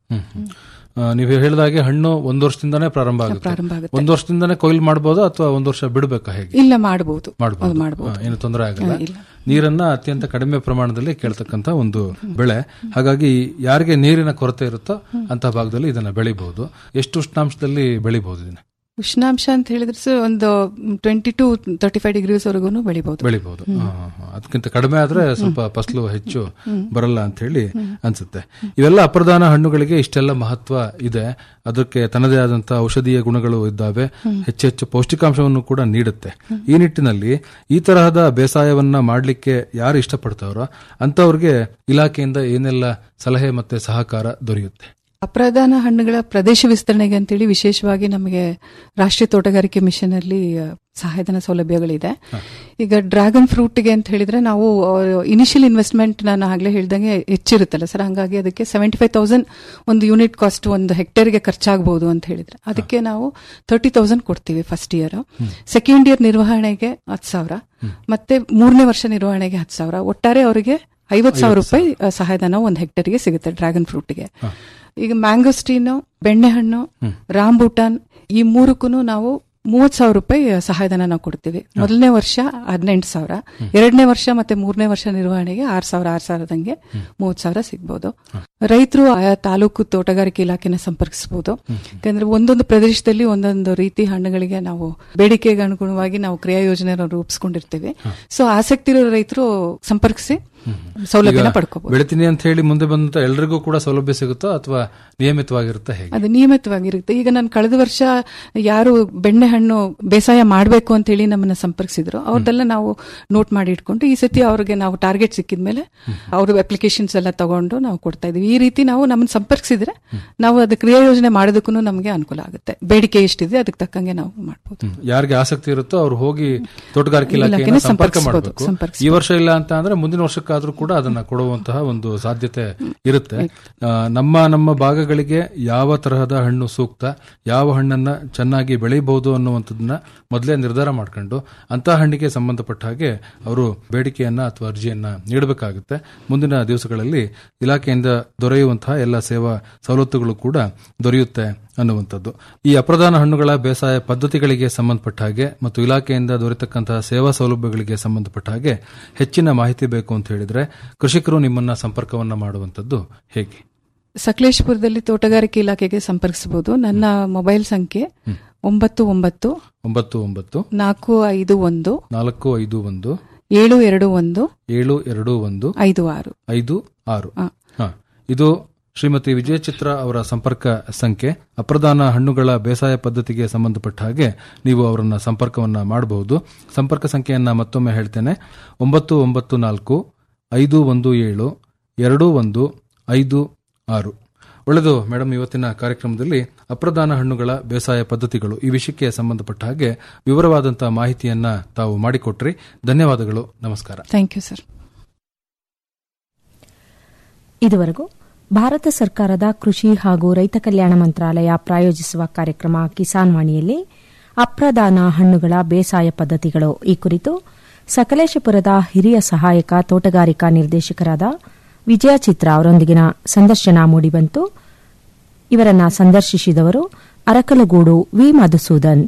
ನೀವು ಹೇಳಿದಾಗೆ ಹಣ್ಣು ಒಂದು ವರ್ಷದಿಂದಾನೇ ಪ್ರಾರಂಭ ಆಗುತ್ತೆ ಪ್ರಾರಂಭ ಆಗುತ್ತೆ ಒಂದು ವರ್ಷದಿಂದಾನೇ ಕೊಯ್ಲು ಮಾಡಬಹುದಾ ಅಥವಾ ಒಂದು ವರ್ಷ ಬಿಡಬೇಕಾ ಹೇಗೆ ಇಲ್ಲ ಮಾಡಬಹುದು ಮಾಡಬಹುದು ಮಾಡ್ಬೋದು. ಏನು ತೊಂದರೆ ಆಗಲ್ಲ ಇಲ್ಲ. ನೀರನ್ನ ಅತ್ಯಂತ ಕಡಿಮೆ ಪ್ರಮಾಣದಲ್ಲಿ ಕೇಳ್ತಕ್ಕಂತ ಒಂದು ಬೆಳೆ ಹಾಗಾಗಿ ಯಾರಿಗೆ ನೀರಿನ ಕೊರತೆ ಇರುತ್ತೋ ಅಂತ ಭಾಗದಲ್ಲಿ ಇದನ್ನ ಬೆಳಿಬಹುದು ಎಷ್ಟು ಉಷ್ಣಾಂಶದಲ್ಲಿ ಬೆಳಿಬಹುದು ಇದನ್ನ ಉಷ್ಣಾಂಶ ಅಂತ ಹೇಳಿದ್ರೆ ಸರ್ ಒಂದು twenty to thirty five degrees ವರೆಗೂ ಬೆಳಿಬಹುದು ಬೆಳಿಬಹುದು ಅದಕ್ಕಿಂತ ಕಡಿಮೆ ಆದ್ರೆ ಸ್ವಲ್ಪ ಫಸಲು ಹೆಚ್ಚು ಬರಲ್ಲ ಅಂತ ಹೇಳಿ ಅನ್ಸುತ್ತೆ ಇವೆಲ್ಲ ಅಪ್ರಧಾನ ಹಣ್ಣುಗಳಿಗೆ ಇಷ್ಟೆಲ್ಲ ಮಹತ್ವ ಇದೆ ಅದಕ್ಕೆ ತನ್ನದೇ ಆದಂತಹ ಔಷಧೀಯ ಗುಣಗಳು ಇದ್ದಾವೆ ಹೆಚ್ಚು ಹೆಚ್ಚು ಪೌಷ್ಟಿಕಾಂಶವನ್ನು ಕೂಡ ನೀಡುತ್ತೆ ಈ ನಿಟ್ಟಿನಲ್ಲಿ ಈ ತರಹದ ಬೇಸಾಯವನ್ನ ಮಾಡ್ಲಿಕ್ಕೆ ಯಾರು ಇಷ್ಟಪಡ್ತಾರೋ ಅಂತವ್ರಿಗೆ ಇಲಾಖೆಯಿಂದ ಏನೆಲ್ಲ ಸಲಹೆ ಮತ್ತೆ ಸಹಕಾರ ದೊರೆಯುತ್ತೆ ಅಪ್ರಧಾನ ಹಣ್ಣುಗಳ ಪ್ರದೇಶ ವಿಸ್ತರಣೆಗೆ ಅಂತೇಳಿ ವಿಶೇಷವಾಗಿ ನಮಗೆ ರಾಷ್ಟ್ರೀಯ ತೋಟಗಾರಿಕೆ ಮಿಷನ್ ಅಲ್ಲಿ ಆ, ಸಹಾಯಧನ ಸೌಲಭ್ಯಗಳಿದೆ ಈಗ ಡ್ರ್ಯಾಗನ್ ಫ್ರೂಟ್ಗೆ ಅಂತ ಹೇಳಿದ್ರೆ ನಾವು ಇನಿಷಿಯಲ್ ಇನ್ವೆಸ್ಟ್ಮೆಂಟ್ ನಾನು ಆಗ್ಲೇ ಹೇಳ್ದಂಗೆ ಹೆಚ್ಚಿರುತ್ತಲ್ಲ ಸರ್ ಹಂಗಾಗಿ ಅದಕ್ಕೆ ಸೆವೆಂಟಿ ಫೈವ್ ತೌಸಂಡ್ ಒಂದು ಯೂನಿಟ್ ಕಾಸ್ಟ್ ಒಂದು ಹೆಕ್ಟೇರ್ಗೆ ಖರ್ಚಾಗಬಹುದು ಅಂತ ಹೇಳಿದ್ರೆ ಅದಕ್ಕೆ ನಾವು ತರ್ಟಿ ತೌಸಂಡ್ ಕೊಡ್ತೀವಿ ಫಸ್ಟ್ ಇಯರ್ ಸೆಕೆಂಡ್ ಇಯರ್ ನಿರ್ವಹಣೆಗೆ ಹತ್ತು ಸಾವಿರ ಮತ್ತೆ ಮೂರನೇ ವರ್ಷ ನಿರ್ವಹಣೆಗೆ ಹತ್ತು ಸಾವಿರ ಒಟ್ಟಾರೆ ಅವರಿಗೆ ಐವತ್ತು ಸಾವಿರ ರೂಪಾಯಿ ಆ, ಸಹಾಯಧನ ಒಂದು ಹೆಕ್ಟೇರ್ಗೆ ಸಿಗುತ್ತೆ ಡ್ರ್ಯಾಗನ್ ಫ್ರೂಟ್ಗೆ ಈಗ ಮ್ಯಾಂಗೋಸ್ಟೀನು ಬೆಣ್ಣೆಹಣ್ಣು ರಾಂಬೂಟಾನ್ ಈ ಮೂರಕ್ಕೂ ನಾವು ಮೂವತ್ ಸಾವಿರ ರೂಪಾಯಿ ಸಹಾಯಧನ ನಾವು ಕೊಡ್ತೀವಿ ಮೊದಲನೇ ವರ್ಷ ಹದಿನೆಂಟು ಸಾವಿರ ಎರಡನೇ ವರ್ಷ ಮತ್ತೆ ಮೂರನೇ ವರ್ಷ ನಿರ್ವಹಣೆಗೆ ಆರ್ ಸಾವಿರ ಆರ್ ಸಾವಿರದಂಗೆ ಮೂವತ್ ಸಾವಿರ ಸಿಗ್ಬೋದು ರೈತರು ಆಯಾ ತಾಲೂಕು ತೋಟಗಾರಿಕೆ ಇಲಾಖೆನ ಸಂಪರ್ಕಿಸಬಹುದು ಯಾಕಂದ್ರೆ ಒಂದೊಂದು ಪ್ರದೇಶದಲ್ಲಿ ಒಂದೊಂದು ರೀತಿ ಹಣ್ಣುಗಳಿಗೆ ನಾವು ಬೇಡಿಕೆಗೆ ಅನುಗುಣವಾಗಿ ನಾವು ಕ್ರಿಯಾ ಯೋಜನೆ ರೂಪಿಸ್ಕೊಂಡಿರ್ತೀವಿ ಸೊ ಆಸಕ್ತಿ ಇರೋ ರೈತರು ಸಂಪರ್ಕಿಸಿ ಸೌಲಭ್ಯನ ಪಡ್ಕೋಬಹುದು ಬೆಳಿತೀನಿ ಅಂತ ಹೇಳಿ ಮುಂದೆ ಬಂದಂತ ಎಲ್ರಿಗೂ ಕೂಡ ಸೌಲಭ್ಯ ಸಿಗುತ್ತೋ ಅಥವಾ ನಿಯಮಿತವಾಗಿರುತ್ತಾ ಹೇಗೆ ಅದು ನಿಯಮಿತವಾಗಿರುತ್ತೆ ಈಗ ನಾನು ಕಳೆದ ವರ್ಷ ಯಾರು ಬೆಣ್ಣೆಹಣ್ಣು ಬೇಸಾಯ ಮಾಡಬೇಕು ಅಂತ ಹೇಳಿ ನಮ್ಮನ್ನ ಸಂಪರ್ಕಿಸಿದ್ರು ಅವ್ರದ್ದೆಲ್ಲ ನಾವು ನೋಟ್ ಮಾಡಿ ಇಟ್ಕೊಂಡು ಈ ಸತಿ ಅವ್ರಿಗೆ ನಾವು ಟಾರ್ಗೆಟ್ ಸಿಕ್ಕಿದ್ಮೇಲೆ ಅವ್ರ ಅಪ್ಲಿಕೇಶನ್ಸ್ ಎಲ್ಲ ತಗೊಂಡು ನಾವು ಕೊಡ್ತಾ ಇದೀವಿ ಈ ರೀತಿ ನಾವು ನಮ್ಮನ್ನ ಸಂಪರ್ಕಿಸಿದ್ರೆ ನಾವು ಅದು ಕ್ರಿಯಾ ಯೋಜನೆ ಮಾಡೋದಕ್ಕೂ ನಮಗೆ ಅನುಕೂಲ ಆಗುತ್ತೆ ಬೇಡಿಕೆ ಎಷ್ಟಿದೆ ಅದಕ್ಕೆ ತಕ್ಕಂಗೆ ನಾವು ಮಾಡ್ಬೋದು ಯಾರಿಗೆ ಆಸಕ್ತಿ ಇರುತ್ತೋ ಅವ್ರು ಹೋಗಿ ತೋಟಗಾರಿಕೆ ಇಲಾಖೆನ ಇಲಾಖೆಯನ್ನು ಸಂಪರ್ಕ ಸಂಪರ್ಕಿಸ್ಬೋದು, ಮಾಡಬೇಕು ಸಂಪರ್ಕಿಸ್ಬೋದು. ಈ ವರ್ಷ ಇಲ್ಲ ಅಂತ ಅಂದ್ರೆ ಮುಂದಿನ ವರ್ಷಕ್ಕಾದ್ರೂ ಕೂಡ ಅದನ್ನ ಕೊಡುವಂತಹ ಒಂದು ಸಾಧ್ಯತೆ ಇರುತ್ತೆ ಆ, ನಮ್ಮ ನಮ್ಮ ಭಾಗಗಳಿಗೆ ಯಾವ ತರಹದ ಹಣ್ಣು ಸೂಕ್ತ ಯಾವ ಹಣ್ಣನ್ನ ಚೆನ್ನಾಗಿ ಬೆಳೆಯಬಹುದು ಅನ್ನುವಂಥದ್ದನ್ನ ಮೊದಲೇ ನಿರ್ಧಾರ ಮಾಡ್ಕೊಂಡು ಅಂತಹ ಹಣ್ಣಿಗೆ ಸಂಬಂಧಪಟ್ಟ ಹಾಗೆ ಅವರು ಬೇಡಿಕೆಯನ್ನ ಅಥವಾ ಅರ್ಜಿಯನ್ನ ನೀಡಬೇಕಾಗುತ್ತೆ ಮುಂದಿನ ದಿವಸಗಳಲ್ಲಿ ಇಲಾಖೆಯಿಂದ ದೊರೆಯುವಂತಹ ಎಲ್ಲ ಸೇವಾ ಸವಲತ್ತುಗಳು ಕೂಡ ದೊರೆಯುತ್ತೆ ಅನ್ನುವಂಥದ್ದು ಈ ಅಪ್ರಧಾನ ಹಣ್ಣುಗಳ ಬೇಸಾಯ ಪದ್ಧತಿಗಳಿಗೆ ಸಂಬಂಧಪಟ್ಟ ಹಾಗೆ ಮತ್ತು ಇಲಾಖೆಯಿಂದ ದೊರೆತಕ್ಕಂತಹ ಸೇವಾ ಸೌಲಭ್ಯಗಳಿಗೆ ಸಂಬಂಧಪಟ್ಟ ಹಾಗೆ ಹೆಚ್ಚಿನ ಮಾಹಿತಿ ಬೇಕು ಅಂತ ಹೇಳಿದ್ರೆ ಕೃಷಿಕರು ನಿಮ್ಮನ್ನ ಸಂಪರ್ಕವನ್ನ ಮಾಡುವಂಥದ್ದು ಹೇಗೆ ಸಕಲೇಶ್ಪುರದಲ್ಲಿ ತೋಟಗಾರಿಕೆ ಇಲಾಖೆಗೆ ಸಂಪರ್ಕಿಸಬಹುದು ನನ್ನ ಮೊಬೈಲ್ ಸಂಖ್ಯೆ ಒಂಬತ್ತು ಒಂಬತ್ತು ಒಂಬತ್ತು ಒಂಬತ್ತು ನಾಲ್ಕು ಐದು ಒಂದು ನಾಲ್ಕು ಐದು ಒಂದು ಏಳು ಎರಡು ಒಂದು ಏಳು ಎರಡು ಒಂದು ಐದು ಆರು ಐದು ಆರು ಆ. ಹ. ಇದು ಶ್ರೀಮತಿ ವಿಜಯಚಿತ್ರ ಅವರ ಸಂಪರ್ಕ ಸಂಖ್ಯೆ ಅಪ್ರಧಾನ ಹಣ್ಣುಗಳ ಬೇಸಾಯ ಪದ್ಧತಿಗೆ ಸಂಬಂಧಪಟ್ಟ ಹಾಗೆ ನೀವು ಅವರನ್ನ ಸಂಪರ್ಕವನ್ನ ಮಾಡಬಹುದು ಸಂಪರ್ಕ ಸಂಖ್ಯೆಯನ್ನ ಮತ್ತೊಮ್ಮೆ ಹೇಳ್ತೇನೆ ಒಂಬತ್ತು ಒಂಬತ್ತು ನಾಲ್ಕು ಐದು ಒಂದು ಏಳು ಎರಡು ಒಂದು ಐದು ಆರು ಒಳ್ಳೆದು ಮೇಡಮ್ ಇವತ್ತಿನ ಕಾರ್ಯಕ್ರಮದಲ್ಲಿ ಅಪ್ರಧಾನ ಹಣ್ಣುಗಳ ಬೇಸಾಯ ಪದ್ಧತಿಗಳು ಈ ವಿಷಯಕ್ಕೆ ಸಂಬಂಧಪಟ್ಟ ಹಾಗೆ ವಿವರವಾದಂತಹ ಮಾಹಿತಿಯನ್ನ ತಾವು ಮಾಡಿಕೊಟ್ರಿ ಧನ್ಯವಾದಗಳು ನಮಸ್ಕಾರ ಥ್ಯಾಂಕ್ ಯು ಸರ್ ಇದುವರೆಗೂ ಭಾರತ ಸರ್ಕಾರದ ಕೃಷಿ ಹಾಗೂ ರೈತ ಕಲ್ಯಾಣ ಮಂತ್ರಾಲಯ ಪ್ರಾಯೋಜಿಸುವ ಕಾರ್ಯಕ್ರಮ ಕಿಸಾನ್ ವಾಣಿಯಲ್ಲಿ ಅಪ್ರಧಾನ ಹಣ್ಣುಗಳ ಬೇಸಾಯ ಪದ್ಧತಿಗಳು ಈ ಕುರಿತು ಸಕಲೇಶಪುರದ ಹಿರಿಯ ಸಹಾಯಕ ತೋಟಗಾರಿಕಾ ನಿರ್ದೇಶಕರಾದ ವಿಜಯ ಚಿತ್ರ ಅವರೊಂದಿಗಿನ ಸಂದರ್ಶನ ಮೂಡಿಬಂತು ಇವರನ್ನ ಸಂದರ್ಶಿಸಿದವರು ಅರಕಲಗೂಡು ವಿ ಮಧುಸೂದನ್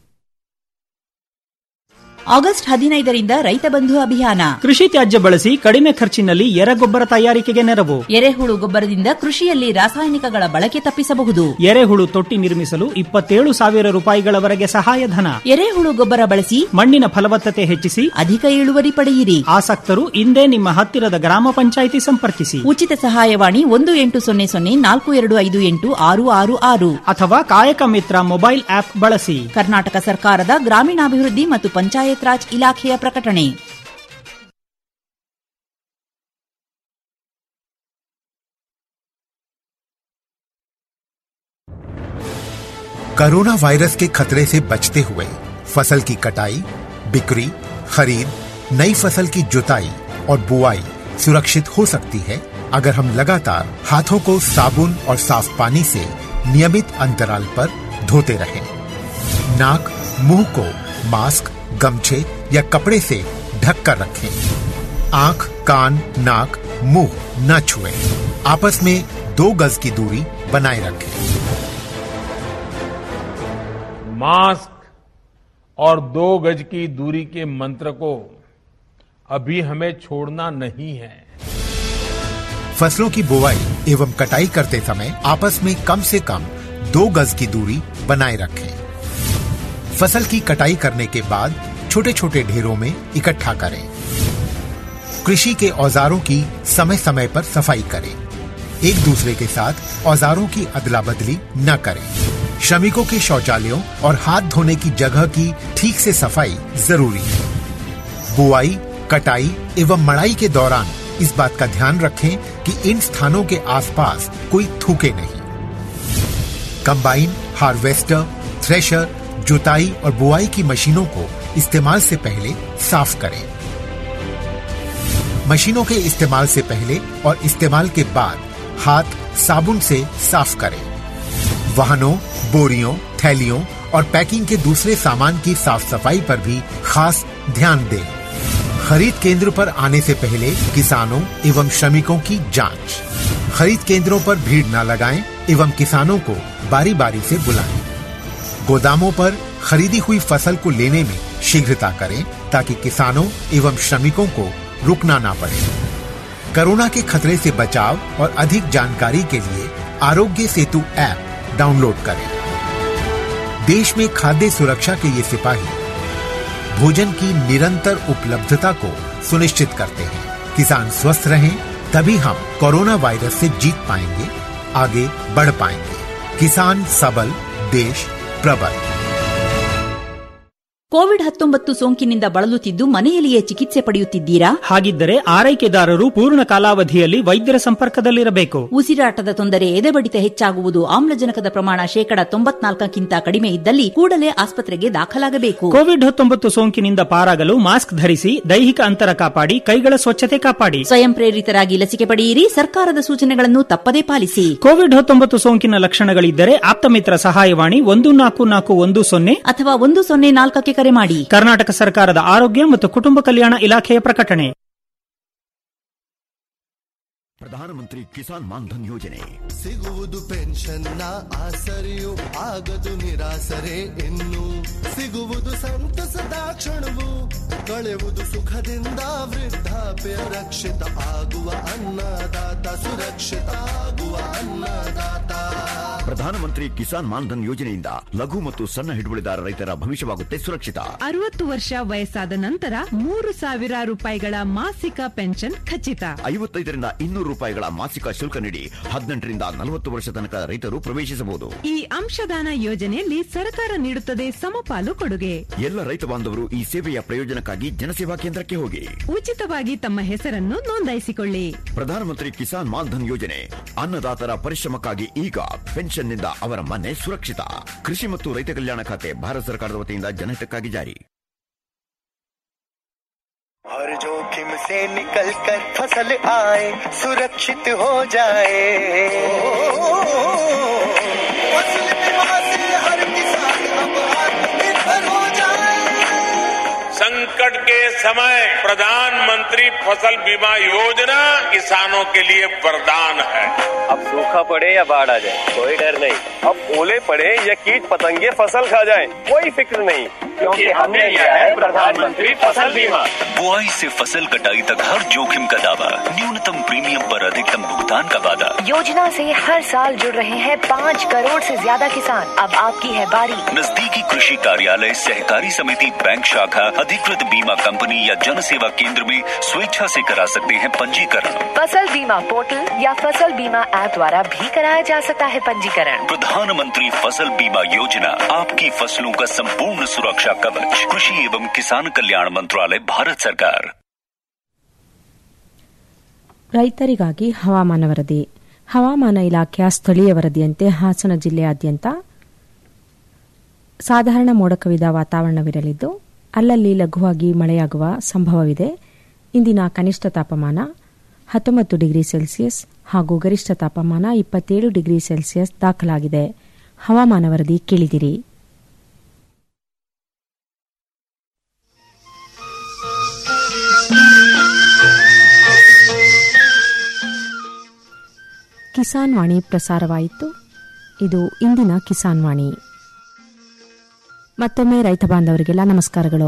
ಆಗಸ್ಟ್ ಹದಿನೈದರಿಂದ ರೈತ ಬಂಧು ಅಭಿಯಾನ ಕೃಷಿ ತ್ಯಾಜ್ಯ ಬಳಸಿ ಕಡಿಮೆ ಖರ್ಚಿನಲ್ಲಿ ಎರೆಗೊಬ್ಬರ ತಯಾರಿಕೆಗೆ ನೆರವು ಎರೆಹುಳು ಗೊಬ್ಬರದಿಂದ ಕೃಷಿಯಲ್ಲಿ ರಾಸಾಯನಿಕಗಳ ಬಳಕೆ ತಪ್ಪಿಸಬಹುದು ಎರೆಹುಳು ತೊಟ್ಟಿ ನಿರ್ಮಿಸಲು ಇಪ್ಪತ್ತೇಳು ಸಾವಿರ ರೂಪಾಯಿಗಳವರೆಗೆ ಸಹಾಯಧನ ಎರೆಹುಳು ಗೊಬ್ಬರ ಬಳಸಿ ಮಣ್ಣಿನ ಫಲವತ್ತತೆ ಹೆಚ್ಚಿಸಿ ಅಧಿಕ ಇಳುವರಿ ಪಡೆಯಿರಿ ಆಸಕ್ತರು ಇಂದೇ ನಿಮ್ಮ ಹತ್ತಿರದ ಗ್ರಾಮ ಪಂಚಾಯಿತಿ ಸಂಪರ್ಕಿಸಿ ಉಚಿತ ಸಹಾಯವಾಣಿ ಒಂದು ಎಂಟು ಸೊನ್ನೆ ಸೊನ್ನೆ ನಾಲ್ಕು ಎರಡು ಐದು ಎಂಟು ಆರು ಆರು ಆರು ಅಥವಾ ಕಾಯಕ ಮಿತ್ರ ಮೊಬೈಲ್ ಆಪ್ ಬಳಸಿ ಕರ್ನಾಟಕ ಸರ್ಕಾರದ ಗ್ರಾಮೀಣಾಭಿವೃದ್ಧಿ ಮತ್ತು ಪಂಚಾಯತ್ ರಾಜ್ ಇಲಾಖೆಯ ಪ್ರಕಟಣೆ कोरोना वायरस के खतरे से बचते हुए फसल की कटाई बिक्री खरीद नई फसल की जुताई और बुआई सुरक्षित हो सकती है अगर हम लगातार हाथों को साबुन और साफ पानी से नियमित अंतराल पर धोते रहें। नाक मुंह को मास्क गमछे या कपड़े से ढक कर रखें आंख कान नाक मुंह न छुएं। आपस में दो गज की दूरी बनाए रखें मास्क और दो गज की दूरी के मंत्र को अभी हमें छोड़ना नहीं है फसलों की बुवाई एवं कटाई करते समय आपस में कम से कम दो गज की दूरी बनाए रखें फसल की कटाई करने के बाद छोटे छोटे ढेरों में इकट्ठा करें कृषि के औजारों की समय समय पर सफाई करें एक दूसरे के साथ औजारों की अदला बदली न करें श्रमिकों के शौचालयों और हाथ धोने की जगह की ठीक से सफाई जरूरी है बुआई कटाई एवं मड़ाई के दौरान इस बात का ध्यान रखें कि इन स्थानों के आसपास कोई थूके नहीं कंबाइन हार्वेस्टर थ्रेशर जुताई और बुआई की मशीनों को इस्तेमाल से पहले साफ करें मशीनों के इस्तेमाल से पहले और इस्तेमाल के बाद हाथ साबुन से साफ करें वाहनों बोरियों थैलियों और पैकिंग के दूसरे सामान की साफ सफाई पर भी खास ध्यान दें खरीद केंद्र पर आने से पहले किसानों एवं श्रमिकों की जांच खरीद केंद्रों पर भीड़ न लगाएं एवं किसानों को बारी बारी से बुलाएं गोदामों पर खरीदी हुई फसल को लेने में शीघ्रता करें ताकि किसानों एवं श्रमिकों को रुकना ना पड़े कोरोना के खतरे से बचाव और अधिक जानकारी के लिए आरोग्य सेतु ऐप डाउनलोड करें देश में खाद्य सुरक्षा के ये सिपाही भोजन की निरंतर उपलब्धता को सुनिश्चित करते हैं किसान स्वस्थ रहें तभी हम कोरोना वायरस से जीत पाएंगे आगे बढ़ पाएंगे किसान सबल देश प्रबल ಕೋವಿಡ್ ಹತ್ತೊಂಬತ್ತು ಸೋಂಕಿನಿಂದ ಬಳಲುತ್ತಿದ್ದು ಮನೆಯಲ್ಲಿಯೇ ಚಿಕಿತ್ಸೆ ಪಡೆಯುತ್ತಿದ್ದೀರಾ ಹಾಗಿದ್ದರೆ ಆರೈಕೆದಾರರು ಪೂರ್ಣ ಕಾಲಾವಧಿಯಲ್ಲಿ ವೈದ್ಯರ ಸಂಪರ್ಕದಲ್ಲಿರಬೇಕು ಉಸಿರಾಟದ ತೊಂದರೆ ಎದೆಬಡಿತ ಹೆಚ್ಚಾಗುವುದು ಆಮ್ಲಜನಕದ ಪ್ರಮಾಣ ಶೇಕಡ ತೊಂಬತ್ನಾಲ್ಕಕ್ಕಿಂತ ಕಡಿಮೆ ಇದ್ದಲ್ಲಿ ಕೂಡಲೇ ಆಸ್ಪತ್ರೆಗೆ ದಾಖಲಾಗಬೇಕು ಕೋವಿಡ್ ಹತ್ತೊಂಬತ್ತು ಸೋಂಕಿನಿಂದ ಪಾರಾಗಲು ಮಾಸ್ಕ್ ಧರಿಸಿ ದೈಹಿಕ ಅಂತರ ಕಾಪಾಡಿ ಕೈಗಳ ಸ್ವಚ್ಛತೆ ಕಾಪಾಡಿ ಸ್ವಯಂ ಪ್ರೇರಿತರಾಗಿ ಲಸಿಕೆ ಪಡೆಯಿರಿ ಸರ್ಕಾರದ ಸೂಚನೆಗಳನ್ನು ತಪ್ಪದೇ ಪಾಲಿಸಿ ಕೋವಿಡ್ ಹತ್ತೊಂಬತ್ತು ಸೋಂಕಿನ ಲಕ್ಷಣಗಳಿದ್ದರೆ ಆಪ್ತಮಿತ್ರ ಸಹಾಯವಾಣಿ ಒಂದು ನಾಲ್ಕು ನಾಲ್ಕು ಒಂದು ಸೊನ್ನೆ ಅಥವಾ ಒಂದು ಸೊನ್ನೆ ನಾಲ್ಕಕ್ಕೆ ಕರೆ ಮಾಡಿ ಕರ್ನಾಟಕ ಸರ್ಕಾರದ ಆರೋಗ್ಯ ಮತ್ತು ಕುಟುಂಬ ಕಲ್ಯಾಣ ಇಲಾಖೆಯ ಪ್ರಕಟಣೆ ಪ್ರಧಾನಮಂತ್ರಿ ಕಿಸಾನ್ ಮಾನ್ಧನ್ ಯೋಜನೆ ಸಿಗುವುದು ಪೆನ್ಷನ್ನ ಆಸರೆಯು ಆಗದು ನಿರಾಸರೆ ಇನ್ನು ಸಿಗುವುದು ಸಂತಸದ ಕ್ಷಣವು ಕಳೆಯುವುದು ಸುಖದಿಂದ ವೃದ್ಧಾಪ್ಯ ರಕ್ಷಿತ ಆಗುವ ಅನ್ನದಾತ ಸುರಕ್ಷಿತ ಆಗುವ ಅನ್ನದಾತ ಪ್ರಧಾನಮಂತ್ರಿ ಕಿಸಾನ್ ಮಾನ್ಧನ್ ಯೋಜನೆಯಿಂದ ಲಘು ಮತ್ತು ಸಣ್ಣ ಹಿಡುವಳಿದಾರ ರೈತರ ಭವಿಷ್ಯವಾಗುತ್ತೆ ಸುರಕ್ಷಿತ ಅರವತ್ತು ವರ್ಷ ವಯಸ್ಸಾದ ನಂತರ ಮೂರು ಸಾವಿರ ರೂಪಾಯಿಗಳ ಮಾಸಿಕ ಪೆನ್ಷನ್ ಖಚಿತ ಐವತ್ತೈದರಿಂದ ಇನ್ನೂರು ರೂಪಾಯಿಗಳ ಮಾಸಿಕ ಶುಲ್ಕ ನೀಡಿ ಹದಿನೆಂಟರಿಂದ ನಲವತ್ತು ವರ್ಷ ತನಕ ರೈತರು ಪ್ರವೇಶಿಸಬಹುದು ಈ ಅಂಶದಾನ ಯೋಜನೆಯಲ್ಲಿ ಸರ್ಕಾರ ನೀಡುತ್ತದೆ ಸಮಪಾಲು ಕೊಡುಗೆ ಎಲ್ಲ ರೈತ ಬಾಂಧವರು ಈ ಸೇವೆಯ ಪ್ರಯೋಜನಕ್ಕಾಗಿ ಜನಸೇವಾ ಕೇಂದ್ರಕ್ಕೆ ಹೋಗಿ ಉಚಿತವಾಗಿ ತಮ್ಮ ಹೆಸರನ್ನು ನೋಂದಾಯಿಸಿಕೊಳ್ಳಿ ಪ್ರಧಾನಮಂತ್ರಿ ಕಿಸಾನ್ ಮಾನ್ಧನ್ ಯೋಜನೆ ಅನ್ನದಾತರ ಪರಿಶ್ರಮಕ್ಕಾಗಿ ಈಗ ಪೆನ್ಷನ್ನಿಂದ ಅವರ ಮನೆ ಸುರಕ್ಷಿತ ಕೃಷಿ ಮತ್ತು ರೈತ ಕಲ್ಯಾಣ ಖಾತೆ ಭಾರತ ಸರ್ಕಾರದ ವತಿಯಿಂದ ಜನಹಿತಕ್ಕಾಗಿ ಜಾರಿ हर जोखिम से निकल कर फसल आए सुरक्षित हो जाए फसल बीमा से हर किसान अब आत्मनिर्भर हो जाए संकट के समय प्रधानमंत्री फसल बीमा योजना किसानों के लिए वरदान है अब सूखा पड़े या बाढ़ आ जाए कोई डर नहीं अब ओले पड़े या कीट पतंगे फसल खा जाए कोई फिक्र नहीं क्योंकि हमने लिया है प्रधानमंत्री फसल बीमा बुआई से फसल कटाई तक हर जोखिम का दावा न्यूनतम प्रीमियम पर अधिकतम भुगतान का वादा योजना से हर साल जुड़ रहे हैं पाँच करोड़ से ज्यादा किसान अब आपकी है बारी नजदीकी कृषि कार्यालय सहकारी समिति बैंक शाखा अधिकृत बीमा कंपनी या जन सेवा केंद्र में स्वेच्छा से करा सकते हैं पंजीकरण फसल बीमा पोर्टल या फसल बीमा ऐप द्वारा भी कराया जा सकता है पंजीकरण प्रधानमंत्री फसल बीमा योजना आपकी फसलों का संपूर्ण सुरक्षा कवच कृषि एवं किसान कल्याण मंत्रालय भारत सरकार ರೈತರಿಗಾಗಿ ಹವಾಮಾನ ವರದಿ ಹವಾಮಾನ ಇಲಾಖೆಯ ಸ್ಥಳೀಯ ವರದಿಯಂತೆ ಹಾಸನ ಜಿಲ್ಲೆಯಾದ್ಯಂತ ಸಾಧಾರಣ ಮೋಡ ಕವಿದ ವಾತಾವರಣವಿರಲಿದ್ದು ಅಲ್ಲಲ್ಲಿ ಲಘುವಾಗಿ ಮಳೆಯಾಗುವ ಸಂಭವವಿದೆ ಇಂದಿನ ಕನಿಷ್ಠ ತಾಪಮಾನ ಹತ್ತೊಂಬತ್ತು ಡಿಗ್ರಿ ಸೆಲ್ಸಿಯಸ್ ಹಾಗೂ ಗರಿಷ್ಠ ತಾಪಮಾನ ಇಪ್ಪತ್ತೇಳು ಡಿಗ್ರಿ ಸೆಲ್ಸಿಯಸ್ ದಾಖಲಾಗಿದೆ ಹವಾಮಾನ ವರದಿ ಕೇಳಿದಿರಿ ಕಿಸಾನ್ ವಾಣಿ ಪ್ರಸಾರವಾಯಿತು ಇದು ಇಂದಿನ ಕಿಸಾನ್ ವಾಣಿ ಮತ್ತೊಮ್ಮೆ ರೈತ ಬಾಂಧವರಿಗೆಲ್ಲ ನಮಸ್ಕಾರಗಳು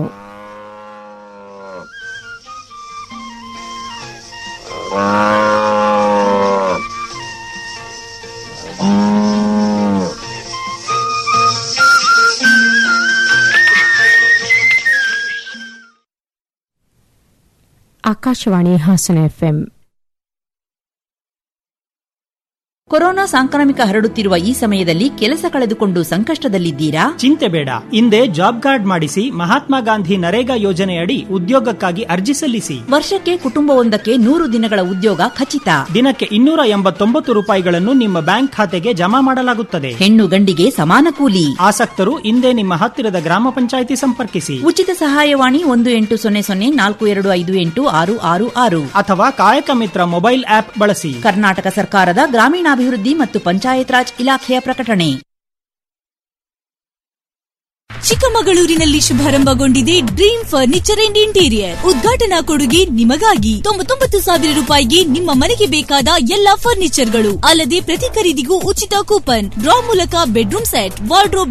ಆಕಾಶವಾಣಿ ಹಾಸನ ಎಫ್ಎಂ ಕೊರೋನಾ ಸಾಂಕ್ರಾಮಿಕ ಹರಡುತ್ತಿರುವ ಈ ಸಮಯದಲ್ಲಿ ಕೆಲಸ ಕಳೆದುಕೊಂಡು ಸಂಕಷ್ಟದಲ್ಲಿದ್ದೀರಾ ಚಿಂತೆ ಬೇಡ ಹಿಂದೆ ಜಾಬ್ ಕಾರ್ಡ್ ಮಾಡಿಸಿ ಮಹಾತ್ಮ ಗಾಂಧಿ ನರೇಗಾ ಯೋಜನೆಯಡಿ ಉದ್ಯೋಗಕ್ಕಾಗಿ ಅರ್ಜಿ ಸಲ್ಲಿಸಿ ವರ್ಷಕ್ಕೆ ಕುಟುಂಬವೊಂದಕ್ಕೆ ನೂರು ದಿನಗಳ ಉದ್ಯೋಗ ಖಚಿತ ದಿನಕ್ಕೆ ಇನ್ನೂರ ಎಂಬತ್ತೊಂಬತ್ತು ರೂಪಾಯಿಗಳನ್ನು ನಿಮ್ಮ ಬ್ಯಾಂಕ್ ಖಾತೆಗೆ ಜಮಾ ಮಾಡಲಾಗುತ್ತದೆ ಹೆಣ್ಣು ಗಂಡಿಗೆ ಸಮಾನ ಕೂಲಿ ಆಸಕ್ತರು ಹಿಂದೆ ನಿಮ್ಮ ಹತ್ತಿರದ ಗ್ರಾಮ ಪಂಚಾಯಿತಿ ಸಂಪರ್ಕಿಸಿ ಉಚಿತ ಸಹಾಯವಾಣಿ ಒಂದು ಎಂಟು ಸೊನ್ನೆ ಸೊನ್ನೆ ನಾಲ್ಕು ಎರಡು ಐದು ಎಂಟು ಆರು ಆರು ಆರು ಅಥವಾ ಕಾಯಕ ಮಿತ್ರ ಮೊಬೈಲ್ ಆಪ್ ಬಳಸಿ ಕರ್ನಾಟಕ ಸರ್ಕಾರದ ಗ್ರಾಮೀಣಾಭಿವೃದ್ಧಿ ಮತ್ತು ಪಂಚಾಯತ್ ರಾಜ್ ಇಲಾಖೆಯ ಪ್ರಕಟಣೆ ಚಿಕ್ಕಮಗಳೂರಿನಲ್ಲಿ ಶುಭಾರಂಭಗೊಂಡಿದೆ ಡ್ರೀಮ್ ಫರ್ನಿಚರ್ ಅಂಡ್ ಇಂಟೀರಿಯರ್ ಉದ್ಘಾಟನಾ ಕೊಡುಗೆ ನಿಮಗಾಗಿ ತೊಂಬತ್ತೊಂಬತ್ತು ಸಾವಿರ ರೂಪಾಯಿಗೆ ನಿಮ್ಮ ಮನೆಗೆ ಬೇಕಾದ ಎಲ್ಲಾ ಫರ್ನಿಚರ್ಗಳು ಅಲ್ಲದೆ ಪ್ರತಿ ಖರೀದಿಗೂ ಉಚಿತ ಕೂಪನ್ ಡ್ರಾ ಮೂಲಕ ಬೆಡ್ರೂಮ್ ಸೆಟ್ ವಾರ್ಡ್ರೋಬ್